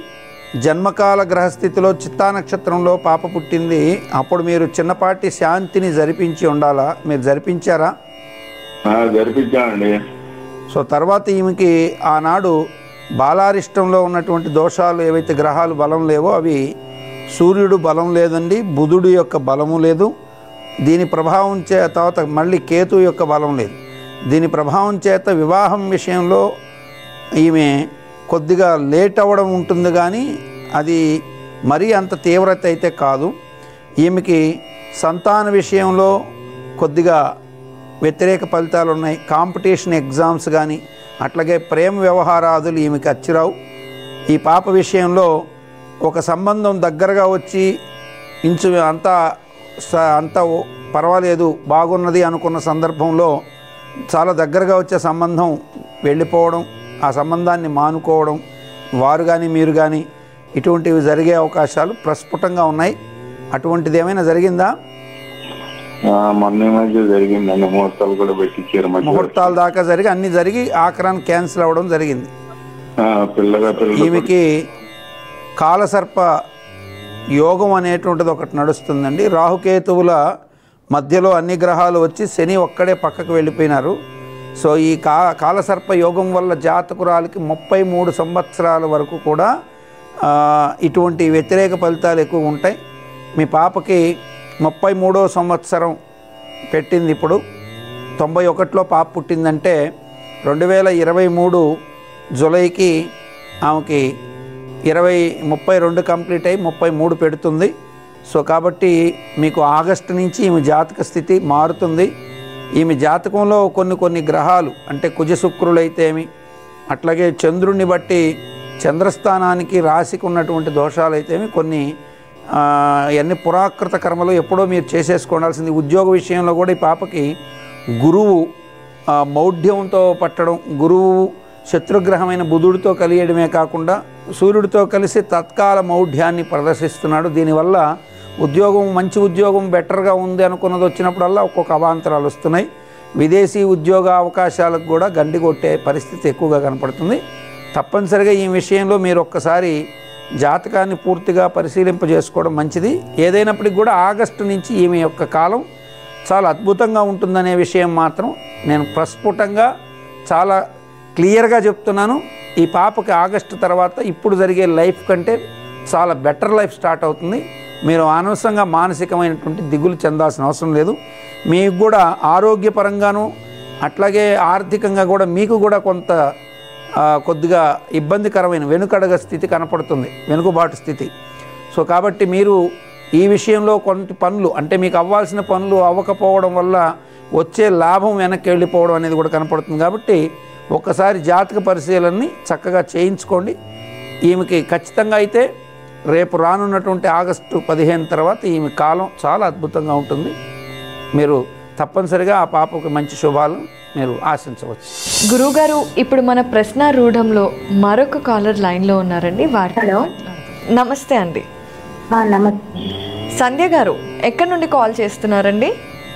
జన్మకాల గ్రహస్థితిలో చిత్తా నక్షత్రంలో పాప పుట్టింది అప్పుడు మీరు చిన్నపాటి శాంతిని జరిపించి ఉండాలా మీరు జరిపించారా ఆ, జరిపించామండి సో తర్వాత ఈమెకి ఆనాడు బాలారిష్టంలో ఉన్నటువంటి దోషాలు ఏవైతే గ్రహాలు బలం లేవో అవి సూర్యుడు బలం లేదండి బుధుడు యొక్క బలము లేదు దీని ప్రభావం చే తర్వాత మళ్ళీ కేతు యొక్క బలం లేదు దీని ప్రభావం చేత వివాహం విషయంలో ఈమె కొద్దిగా లేట్ అవ్వడం ఉంటుంది కానీ అది మరీ అంత తీవ్రత అయితే కాదు ఈమెకి సంతాన విషయంలో కొద్దిగా వ్యతిరేక ఫలితాలు ఉన్నాయి కాంపిటీషన్ ఎగ్జామ్స్ కానీ అట్లాగే ప్రేమ వ్యవహారాదులు ఈమెకి అచ్చిరావు ఈ పాప విషయంలో ఒక సంబంధం దగ్గరగా వచ్చి ఇంచు అంతా స- అంతా ఓ- పర్వాలేదు బాగున్నది అనుకున్న సందర్భంలో చాలా దగ్గరగా వచ్చే సంబంధం వెళ్ళిపోవడం ఆ సంబంధాన్ని మానుకోవడం వారు కానీ మీరు కానీ ఇటువంటివి జరిగే అవకాశాలు ప్రస్ఫుటంగా ఉన్నాయి అటువంటిది ఏమైనా జరిగిందా ఆ, మొన్న ఈ మధ్య జరిగిందండి ముహూర్తాలు కూడా పెట్టించారు మధ్య ముహూర్తాల దాకా జరిగి అన్ని జరిగి ఆఖరాన్ని క్యాన్సిల్ అవ్వడం జరిగింది ఆ, పిల్లగా పిల్లలు ఈమెకి కాలసర్ప యోగం అనేటువంటిది ఒకటి నడుస్తుందండి రాహుకేతువుల మధ్యలో అన్ని గ్రహాలు వచ్చి శని ఒక్కడే పక్కకు వెళ్ళిపోయినారు సో ఈ కా కాలసర్ప యోగం వల్ల జాతకురాలకి ముప్పై మూడు సంవత్సరాల వరకు కూడా ఆ, ఇటువంటి వ్యతిరేక ఫలితాలు ఎక్కువ ఉంటాయి మీ పాపకి ముప్పై మూడో సంవత్సరం పెట్టింది ఇప్పుడు తొంభై ఒకటిలో పాప పుట్టిందంటే రెండు వేల ఇరవై మూడు జులైకి ఆమెకి ఇరవై ముప్పై రెండు కంప్లీట్ అయ్యి ముప్పై మూడు పెడుతుంది సో కాబట్టి మీకు ఆగస్టు నుంచి ఈమె జాతక స్థితి మారుతుంది ఈమె జాతకంలో కొన్ని కొన్ని గ్రహాలు అంటే కుజ శుక్రులైతేమి అట్లాగే చంద్రుణ్ణి బట్టి చంద్రస్థానానికి రాశికి ఉన్నటువంటి దోషాలు అయితేమి కొన్ని ఆ, ఇవన్నీ పురాకృత కర్మలు ఎప్పుడో మీరు చేసేసుకోవాల్సింది ఉద్యోగ విషయంలో కూడా ఈ పాపకి గురువు ఆ, మౌఢ్యంతో పట్టడం గురువు శత్రుగ్రహమైన బుధుడితో కలియడమే కాకుండా సూర్యుడితో కలిసి తత్కాల మౌఢ్యాన్ని ప్రదర్శిస్తున్నాడు దీనివల్ల ఉద్యోగం మంచి ఉద్యోగం బెటర్గా ఉంది అనుకున్నది వచ్చినప్పుడల్లా ఒక్కొక్క అవాంతరాలు వస్తున్నాయి విదేశీ ఉద్యోగ అవకాశాలకు కూడా గండి కొట్టే పరిస్థితి ఎక్కువగా కనపడుతుంది తప్పనిసరిగా ఈ విషయంలో మీరు ఒక్కసారి జాతకాన్ని పూర్తిగా పరిశీలింపజేసుకోవడం మంచిది ఏదైనప్పటికీ కూడా ఆగస్టు నుంచి ఈమె యొక్క కాలం చాలా అద్భుతంగా ఉంటుందనే విషయం మాత్రం నేను ప్రస్ఫుటంగా చాలా క్లియర్గా చెప్తున్నాను ఈ పాపకి ఆగస్టు తర్వాత ఇప్పుడు జరిగే లైఫ్ కంటే చాలా బెటర్ లైఫ్ స్టార్ట్ అవుతుంది మీరు అనవసరంగా మానసికమైనటువంటి దిగులు చెందాల్సిన అవసరం లేదు మీకు కూడా ఆరోగ్యపరంగాను అట్లాగే ఆర్థికంగా కూడా మీకు కూడా కొంత ఆ, కొద్దిగా ఇబ్బందికరమైన వెనుకడగ స్థితి కనపడుతుంది వెనుకబాటు స్థితి సో కాబట్టి మీరు ఈ విషయంలో కొన్ని పనులు అంటే మీకు అవ్వాల్సిన పనులు అవ్వకపోవడం వల్ల వచ్చే లాభం వెనక్కి వెళ్ళిపోవడం అనేది కూడా కనపడుతుంది కాబట్టి ఒక్కసారి జాతక పరిశీలనని చక్కగా చేయించుకోండి ఈమెకి ఖచ్చితంగా అయితే రేపు రానున్నటువంటి ఆగస్టు పదిహేను తర్వాత ఈమె కాలం చాలా అద్భుతంగా ఉంటుంది మీరు తప్పనిసరిగా ఆ పాపకు మంచి శుభాలు మీరు ఆశించవచ్చు గురువుగారు ఇప్పుడు మన ప్రశ్న రూఢంలో మరొక కాలర్ లైన్లో ఉన్నారండి వారి హలో. నమస్తే అండి ఆ, నమస్తే సంధ్య గారు ఎక్కడి నుండి కాల్ చేస్తున్నారండి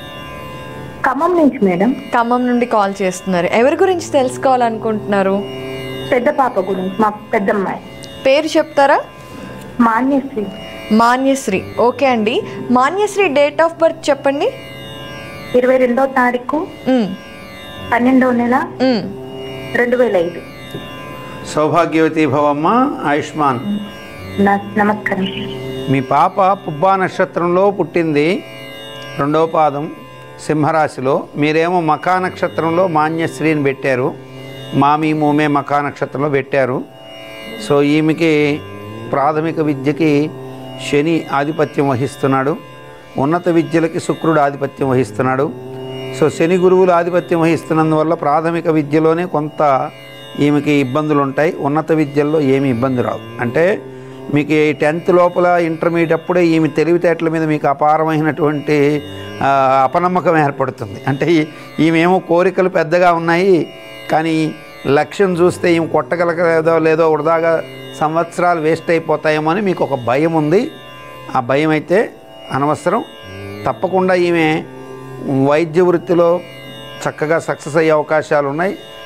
ఖమ్మం నుంచి మేడం ఖమ్మం నుండి కాల్ చేస్తున్నారు ఎవరి గురించి తెలుసుకోవాలనుకుంటున్నారు పెద్ద పాప గురించి మా పెద్దమ్మాయి పేరు చెప్తారా మాన్యశ్రీ మాన్యశ్రీ ఓకే అండి మాన్యశ్రీ డేట్ ఆఫ్ బర్త్ చెప్పండి ఇరవై రెండో తారీఖు ఉమ్, పన్నెండో నెల ఉమ్. రెండు వేల ఐదు సౌభాగ్యవతి భవమ్మ ఆయుష్మాన్ న- నమస్కారం మీ పాప పుబ్బా నక్షత్రంలో పుట్టింది రెండవ పాదం సింహరాశిలో మీరేమో మకా నక్షత్రంలో మాన్యశ్రీని పెట్టారు మామి మూమే మకా నక్షత్రంలో పెట్టారు సో ఈమెకి ప్రాథమిక విద్యకి శని ఆధిపత్యం వహిస్తున్నాడు ఉన్నత విద్యలకి శుక్రుడు ఆధిపత్యం వహిస్తున్నాడు సో శని గురువులు ఆధిపత్యం వహిస్తున్నందువల్ల ప్రాథమిక విద్యలోనే కొంత ఈమెకి ఇబ్బందులు ఉంటాయి ఉన్నత విద్యల్లో ఏమీ ఇబ్బంది రావు అంటే మీకు ఈ టెన్త్ లోపల ఇంటర్మీడియట్ అప్పుడే ఈమె తెలివితేటల మీద మీకు అపారమైనటువంటి ఆ, అపనమ్మకం ఏర్పడుతుంది అంటే ఈ- ఈమెమో కోరికలు పెద్దగా ఉన్నాయి కానీ లక్ష్యం చూస్తే ఈమె కొట్టగలగలేదో లేదో వృధాగా సంవత్సరాలు వేస్ట్ అయిపోతాయేమో అని మీకు ఒక భయం ఉంది ఆ భయం అయితే అనవసరం తప్పకుండా ఈమె వైద్య వృత్తిలో చక్కగా సక్సెస్ అయ్యే అవకాశాలు ఉన్నాయి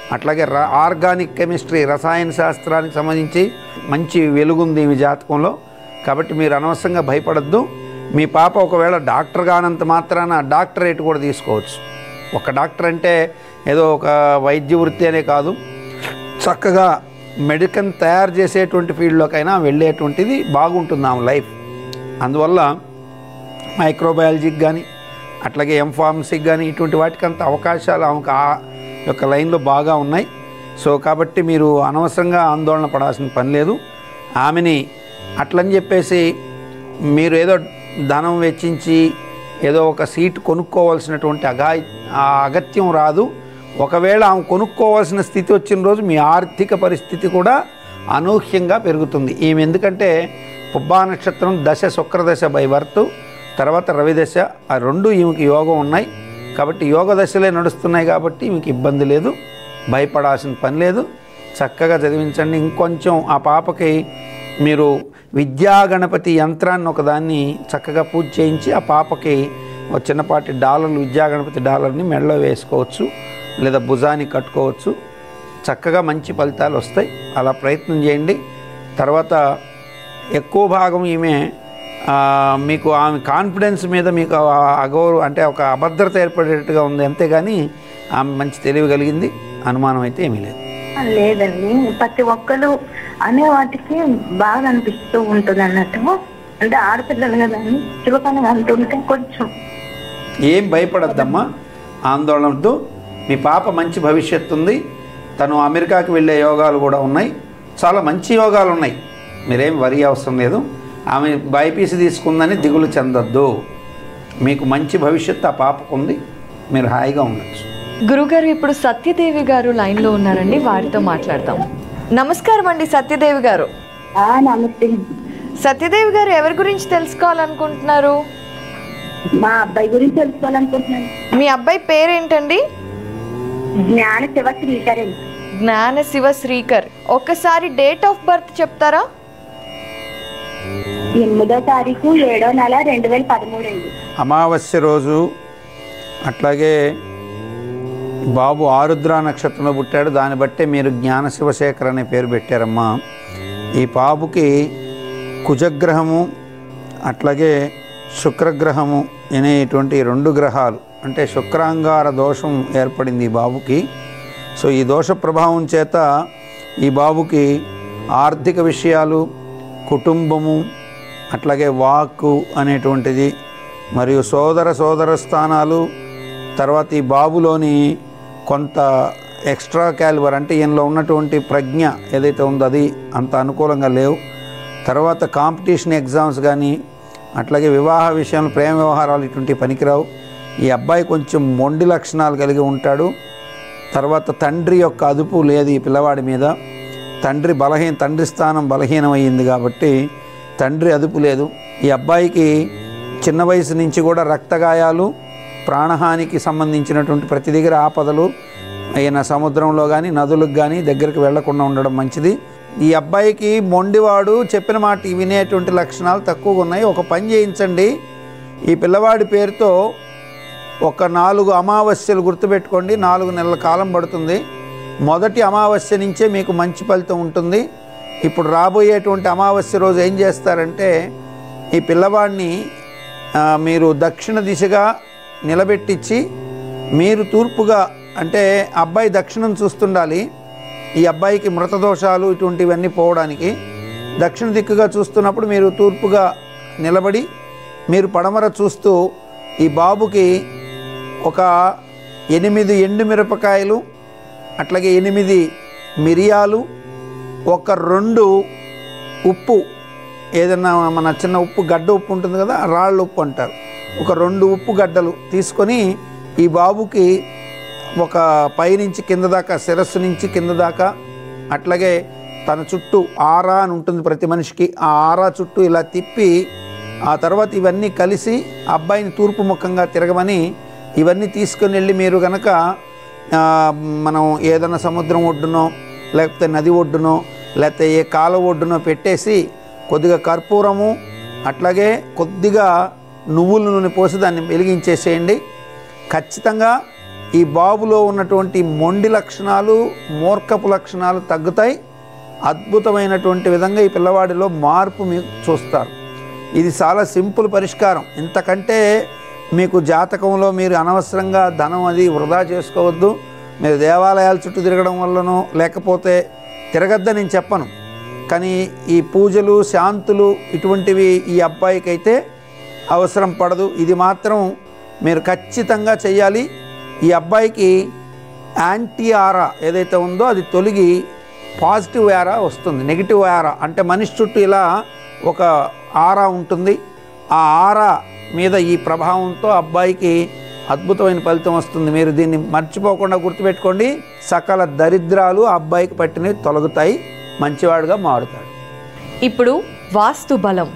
అట్లాగే ర ఆర్గానిక్ కెమిస్ట్రీ రసాయన శాస్త్రానికి సంబంధించి మంచి వెలుగుంది మీ జాతకంలో కాబట్టి మీరు అనవసరంగా భయపడద్దు మీ పాప ఒకవేళ డాక్టర్ కానంత మాత్రాన డాక్టరేట్ కూడా తీసుకోవచ్చు ఒక డాక్టర్ అంటే ఏదో ఒక వైద్య వృత్తి అనే కాదు చక్కగా మెడికల్ తయారు చేసేటువంటి ఫీల్డ్లోకైనా వెళ్ళేటువంటిది బాగుంటుంది ఆమె లైఫ్ అందువల్ల మైక్రోబయాలజీకి కానీ అట్లాగే ఎంఫార్మసీకి కానీ ఇటువంటి వాటికి అంత అవకాశాలు ఆమెకు ఆ యొక్క లైన్లో బాగా ఉన్నాయి సో కాబట్టి మీరు అనవసరంగా ఆందోళన పడాల్సిన పని లేదు ఆమెని అట్లని చెప్పేసి మీరు ఏదో ధనం వెచ్చించి ఏదో ఒక సీట్ కొనుక్కోవాల్సినటువంటి అగా ఆ అగత్యం రాదు ఒకవేళ ఆమె కొనుక్కోవాల్సిన స్థితి వచ్చిన రోజు మీ ఆర్థిక పరిస్థితి కూడా అనూహ్యంగా పెరుగుతుంది ఈమె ఎందుకంటే పుబ్బా నక్షత్రం దశ శుక్రదశ బై వర్త్ తర్వాత రవిదశ ఆ రెండు ఈమెకి యోగం ఉన్నాయి కాబట్టి యోగ దశలే నడుస్తున్నాయి కాబట్టి ఈమెకి ఇబ్బంది లేదు భయపడాల్సిన పని లేదు చక్కగా చదివించండి ఇంకొంచెం ఆ పాపకి మీరు విద్యా గణపతి యంత్రాన్ని ఒకదాన్ని చక్కగా పూజ చేయించి ఆ పాపకి ఒక చిన్నపాటి డాలర్లు విద్యా గణపతి డాలర్ని మెడలో వేసుకోవచ్చు లేదా భుజానికి కట్టుకోవచ్చు చక్కగా మంచి ఫలితాలు వస్తాయి అలా ప్రయత్నం చేయండి తర్వాత ఎక్కువ భాగం ఈమె ఆ, మీకు ఆమె కాన్ఫిడెన్స్ మీద మీకు ఆ అగౌరవ అంటే ఒక అభద్రత ఏర్పడేట్టుగా ఉంది అంతేగాని ఆమె మంచి తెలివి కలిగింది అనుమానం అయితే ఏమీ లేదు లేదండి ప్రతి ఒక్కరు అనే వాటికి బాగా అనిపిస్తూ ఉంటుంది అన్నట్టు అంటే ఆడపిల్లలు కదా అని చులకనగా అంటుంటే కొంచెం ఏం భయపడద్దమ్మా ఆందోళన వద్దు మీ పాప మంచి భవిష్యత్తు ఉంది తను అమెరికాకి వెళ్ళే యోగాలు కూడా ఉన్నాయి చాలా మంచి యోగాలు ఉన్నాయి మీరేం వరి అవసరం లేదు ఆమె బైపీసీ తీసుకుందని దిగులు చెందొద్దు మీకు మంచి భవిష్యత్తు ఆ పాపకు ఉంది మీరు హాయిగా ఉండొచ్చు గురుగారు ఇప్పుడు సత్యదేవి గారు లైన్లో ఉన్నారండి వారితో మాట్లాడదాం నమస్కారం అండి సత్యదేవి గారు నమస్తే సత్యదేవి గారు ఎవరి గురించి తెలుసుకోవాలనుకుంటున్నారు మా అబ్బాయి గురించి తెలుసుకోవాలనుకుంటున్నాను మీ అబ్బాయి పేరేంటండి జ్ఞాన శివ శ్రీకరణ్ జ్ఞాన శివ శ్రీకర్ ఒక్కసారి డేట్ ఆఫ్ బర్త్ చెప్తారా ఎనిమిదో తారీఖు ఏడో నెల రెండు వేల పదమూడు అండి అమావాస్య రోజు అట్లాగే బాబు ఆరుద్ర నక్షత్రంలో పుట్టాడు దాన్ని బట్టే మీరు జ్ఞాన శివశేఖర్ అనే పేరు పెట్టారమ్మా ఈ బాబుకి కుజగ్రహము అట్లాగే శుక్రగ్రహము అనేటువంటి రెండు గ్రహాలు అంటే శుక్రాంగార దోషం ఏర్పడింది ఈ బాబుకి సో ఈ దోష ప్రభావం చేత ఈ బాబుకి ఆర్థిక విషయాలు కుటుంబము అట్లాగే వాక్కు అనేటువంటిది మరియు సోదర సోదర స్థానాలు తర్వాత ఈ బాబులోని కొంత ఎక్స్ట్రా క్యాలిబర్ అంటే ఈయనలో ఉన్నటువంటి ప్రజ్ఞ ఏదైతే ఉందో అది అంత అనుకూలంగా లేవు తర్వాత కాంపిటీషన్ ఎగ్జామ్స్ కానీ అట్లాగే వివాహ విషయంలో ప్రేమ వ్యవహారాలు ఇటువంటి పనికిరావు ఈ అబ్బాయి కొంచెం మొండి లక్షణాలు కలిగి ఉంటాడు తర్వాత తండ్రి యొక్క అదుపు లేదు ఈ పిల్లవాడి మీద తండ్రి బలహీన తండ్రి స్థానం బలహీనమైంది కాబట్టి తండ్రి అదుపు లేదు ఈ అబ్బాయికి చిన్న వయసు నుంచి కూడా రక్తగాయాలు ప్రాణహానికి సంబంధించినటువంటి ప్రతి దగ్గర ఆపదలు అయిన సముద్రంలో కానీ నదులకు కానీ దగ్గరికి వెళ్లకుండా ఉండడం మంచిది ఈ అబ్బాయికి మొండివాడు చెప్పిన మాట వినేటువంటి లక్షణాలు తక్కువగా ఉన్నాయి ఒక పని చేయించండి ఈ పిల్లవాడి పేరుతో ఒక నాలుగు అమావాస్యలు గుర్తుపెట్టుకోండి నాలుగు నెలల కాలం పడుతుంది మొదటి అమావాస్య నుంచే మీకు మంచి ఫలితం ఉంటుంది ఇప్పుడు రాబోయేటువంటి అమావాస్య రోజు ఏం చేస్తారంటే ఈ పిల్లవాడిని ఆ, మీరు దక్షిణ దిశగా నిలబెట్టించి మీరు తూర్పుగా అంటే అబ్బాయి దక్షిణం చూస్తుండాలి ఈ అబ్బాయికి మృతదోషాలు ఇటువంటివన్నీ పోవడానికి దక్షిణ దిక్కుగా చూస్తున్నప్పుడు మీరు తూర్పుగా నిలబడి మీరు పడమర చూస్తూ ఈ బాబుకి ఒక ఎనిమిది ఎండు మిరపకాయలు అట్లాగే ఎనిమిది మిరియాలు ఒక రెండు ఉప్పు ఏదన్నా మన చిన్న ఉప్పు గడ్డ ఉప్పు ఉంటుంది కదా రాళ్ళ ఉప్పు అంటారు ఒక రెండు ఉప్పు గడ్డలు తీసుకొని ఈ బాబుకి ఒక పైనుంచి కింద దాకా శిరస్సు నుంచి కింద దాకా అట్లాగే తన చుట్టూ ఆరా అని ఉంటుంది ప్రతి మనిషికి ఆ ఆరా చుట్టూ ఇలా తిప్పి ఆ తర్వాత ఇవన్నీ కలిసి ఆ అబ్బాయిని తూర్పు ముఖంగా తిరగమని ఇవన్నీ తీసుకొని వెళ్ళి మీరు కనుక ఆ, మనం ఏదైనా సముద్రం ఒడ్డునో లేకపోతే నది ఒడ్డునో లేకపోతే ఏ కాలువ ఒడ్డునో పెట్టేసి కొద్దిగా కర్పూరము అట్లాగే కొద్దిగా నువ్వుల నూనె పోసి దాన్ని వెలిగించేసేయండి ఖచ్చితంగా ఈ బాబులో ఉన్నటువంటి మొండి లక్షణాలు మూర్ఖపు లక్షణాలు తగ్గుతాయి అద్భుతమైనటువంటి విధంగా ఈ పిల్లవాడిలో మార్పు మీకు చూస్తారు ఇది చాలా సింపుల్ పరిష్కారం ఇంతకంటే మీకు జాతకంలో మీరు అనవసరంగా ధనం అది వృధా చేసుకోవద్దు మీరు దేవాలయాల చుట్టూ తిరగడం వల్లనో లేకపోతే తిరగద్దని నేను చెప్పను కానీ ఈ పూజలు శాంతులు ఇటువంటివి ఈ అబ్బాయికి అయితే అవసరం పడదు ఇది మాత్రం మీరు ఖచ్చితంగా చేయాలి ఈ అబ్బాయికి యాంటీ ఆరా ఏదైతే ఉందో అది తొలగి పాజిటివ్ ఆరా వస్తుంది నెగిటివ్ ఆరా అంటే మనిషి చుట్టూ ఇలా ఒక ఆరా ఉంటుంది ఆ ఆరా మీద ఈ ప్రభావంతో అబ్బాయికి అద్భుతమైన ఫలితం వస్తుంది మీరు దీన్ని మర్చిపోకుండా గుర్తుపెట్టుకోండి సకల దరిద్రాలు ఆ అబ్బాయికి పట్టినవి తొలగుతాయి మంచివాడుగా మారుతాడు ఇప్పుడు వాస్తు బలం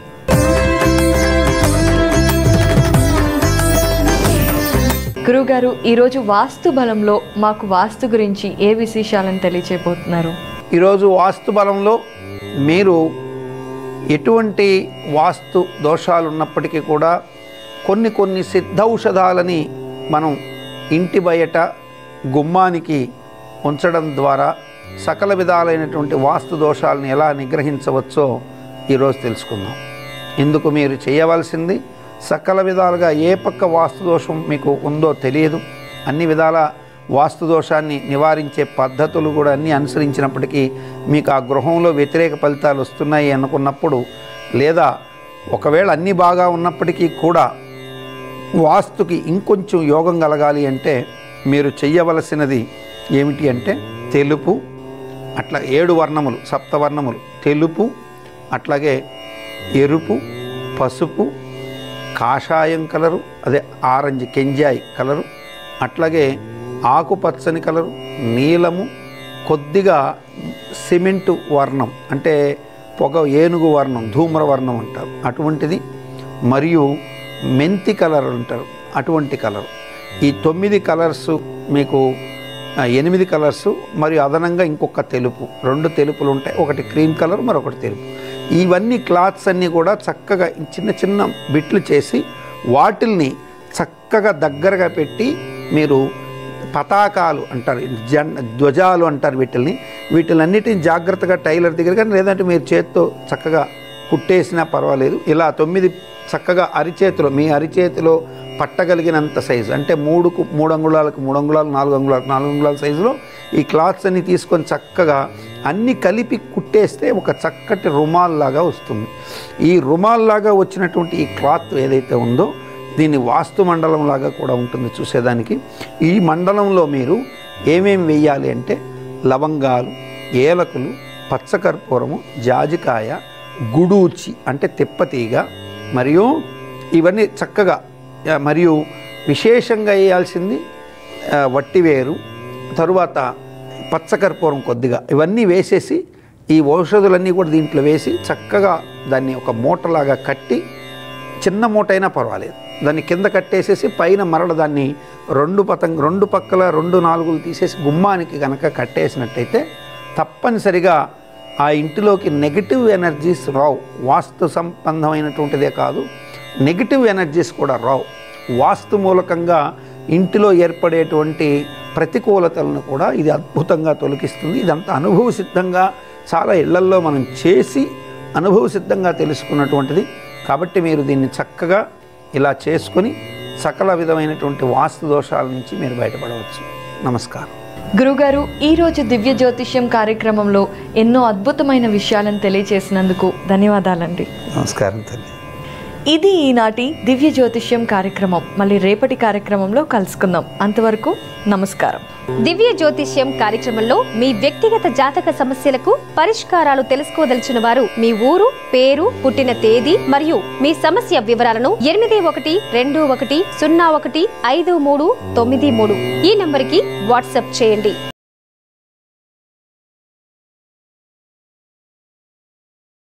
గురుగారు ఈరోజు వాస్తు బలంలో మాకు వాస్తు గురించి ఏ విశేషాలను తెలియచేయబోతున్నారు ఈరోజు వాస్తు బలంలో మీరు ఎటువంటి వాస్తు దోషాలు ఉన్నప్పటికీ కూడా కొన్ని కొన్ని సిద్ధౌషధాలని మనం ఇంటి బయట గుమ్మానికి ఉంచడం ద్వారా సకల విధాలైనటువంటి వాస్తు దోషాలను ఎలా నిగ్రహించవచ్చో ఈరోజు తెలుసుకుందాం ఇందుకు మీరు చేయవలసింది సకల విధాలుగా ఏ పక్క వాస్తు దోషం మీకు ఉందో తెలియదు అన్ని విధాల వాస్తు దోషాన్ని నివారించే పద్ధతులు కూడా అన్నీ అనుసరించినప్పటికీ మీకు ఆ గృహంలో వ్యతిరేక ఫలితాలు వస్తున్నాయి అనుకున్నప్పుడు లేదా ఒకవేళ అన్నీ బాగా ఉన్నప్పటికీ కూడా వాస్తుకి ఇంకొంచెం యోగం కలగాలి అంటే మీరు చెయ్యవలసినది ఏమిటి అంటే తెలుపు అట్లా ఏడు వర్ణములు సప్తవర్ణములు తెలుపు అట్లాగే ఎరుపు పసుపు కాషాయం కలరు అదే ఆరెంజ్ కెంజాయి కలరు అట్లాగే ఆకుపచ్చని కలరు నీలము కొద్దిగా సిమెంటు వర్ణం అంటే పొగ ఏనుగు వర్ణం ధూమ్ర వర్ణం అంటారు అటువంటిది మరియు మెంతి కలర్ అంటారు అటువంటి కలర్ ఈ తొమ్మిది కలర్స్ మీకు ఆ, ఎనిమిది కలర్స్ మరియు అదనంగా ఇంకొక తెలుపు రెండు తెలుపులు ఉంటాయి ఒకటి క్రీమ్ కలర్ మరొకటి తెలుపు ఇవన్నీ క్లాత్స్ అన్నీ కూడా చక్కగా చిన్న చిన్న బిట్లు చేసి వాటిల్ని చక్కగా దగ్గరగా పెట్టి మీరు పతాకాలు అంటారు జన్ ధ్వజాలు అంటారు వీటిల్ని వీటిలన్నిటిని జాగ్రత్తగా టైలర్ దగ్గర కానీ లేదంటే మీరు చేత్తో చక్కగా కుట్టేసినా పర్వాలేదు ఇలా తొమ్మిది చక్కగా అరిచేతిలో మీ అరిచేతిలో పట్టగలిగినంత సైజు అంటే మూడుకు మూడు అంగుళాలకు మూడు అంగుళాలు నాలుగు అంగుళాలకు నాలుగు అంగుళాల సైజులో ఈ క్లాత్స్ అన్ని తీసుకొని చక్కగా అన్ని కలిపి కుట్టేస్తే ఒక చక్కటి రుమాల్ లాగా వస్తుంది ఈ రుమాల్ లాగా వచ్చినటువంటి ఈ క్లాత్ ఏదైతే ఉందో దీన్ని వాస్తు మండలం లాగా కూడా ఉంటుంది చూసేదానికి ఈ మండలంలో మీరు ఏమేమి వేయాలి అంటే లవంగాలు ఏలకులు పచ్చకర్పూరము జాజికాయ గుడూచి అంటే తిప్పతీగ మరియు ఇవన్నీ చక్కగా ఆ, మరియు విశేషంగా వేయాల్సింది ఆ, వట్టివేరు తరువాత పచ్చకర్పూరం కొద్దిగా ఇవన్నీ వేసేసి ఈ ఔషధులన్నీ కూడా దీంట్లో వేసి చక్కగా దాన్ని ఒక మూటలాగా కట్టి చిన్న మూట అయినా పర్వాలేదు దాన్ని కింద కట్టేసేసి పైన మరల దాన్ని రెండు పతంగ రెండు పక్కల రెండు నాలుగులు తీసేసి గుమ్మానికి కనుక కట్టేసినట్టయితే తప్పనిసరిగా ఆ ఇంటిలోకి నెగిటివ్ ఎనర్జీస్ రావు వాస్తు సంబంధమైనటువంటిదే కాదు నెగిటివ్ ఎనర్జీస్ కూడా రావు వాస్తు మూలకంగా ఇంటిలో ఏర్పడేటువంటి ప్రతికూలతలను కూడా ఇది అద్భుతంగా తొలగిస్తుంది ఇదంతా అనుభవ సిద్ధంగా చాలా ఇళ్లల్లో మనం చేసి అనుభవ సిద్ధంగా తెలుసుకున్నటువంటిది కాబట్టి మీరు దీన్ని చక్కగా ఇలా చేసుకొని సకల విధమైనటువంటి వాస్తు దోషాల నుంచి మీరు బయటపడవచ్చు నమస్కారం గురుగారు ఈరోజు దివ్య జ్యోతిష్యం కార్యక్రమంలో ఎన్నో అద్భుతమైన విషయాలను తెలియచేసినందుకు ధన్యవాదాలండి నమస్కారం తల్లి ఇది ఈనాటి దివ్య జ్యోతిష్యం కార్యక్రమం మళ్ళీ రేపటి కార్యక్రమంలో కలుసుకుందాం అంతవరకు నమస్కారం దివ్య జ్యోతిష్యం కార్యక్రమంలో మీ వ్యక్తిగత జాతక సమస్యలకు పరిష్కారాలు తెలుసుకోదలిచిన వారు మీ ఊరు పేరు పుట్టిన తేదీ మరియు మీ సమస్య వివరాలను ఎనిమిది ఒకటి రెండు ఒకటి సున్నా ఒకటి ఐదు మూడు తొమ్మిది మూడు ఈ నంబరికి వాట్సాప్ చేయండి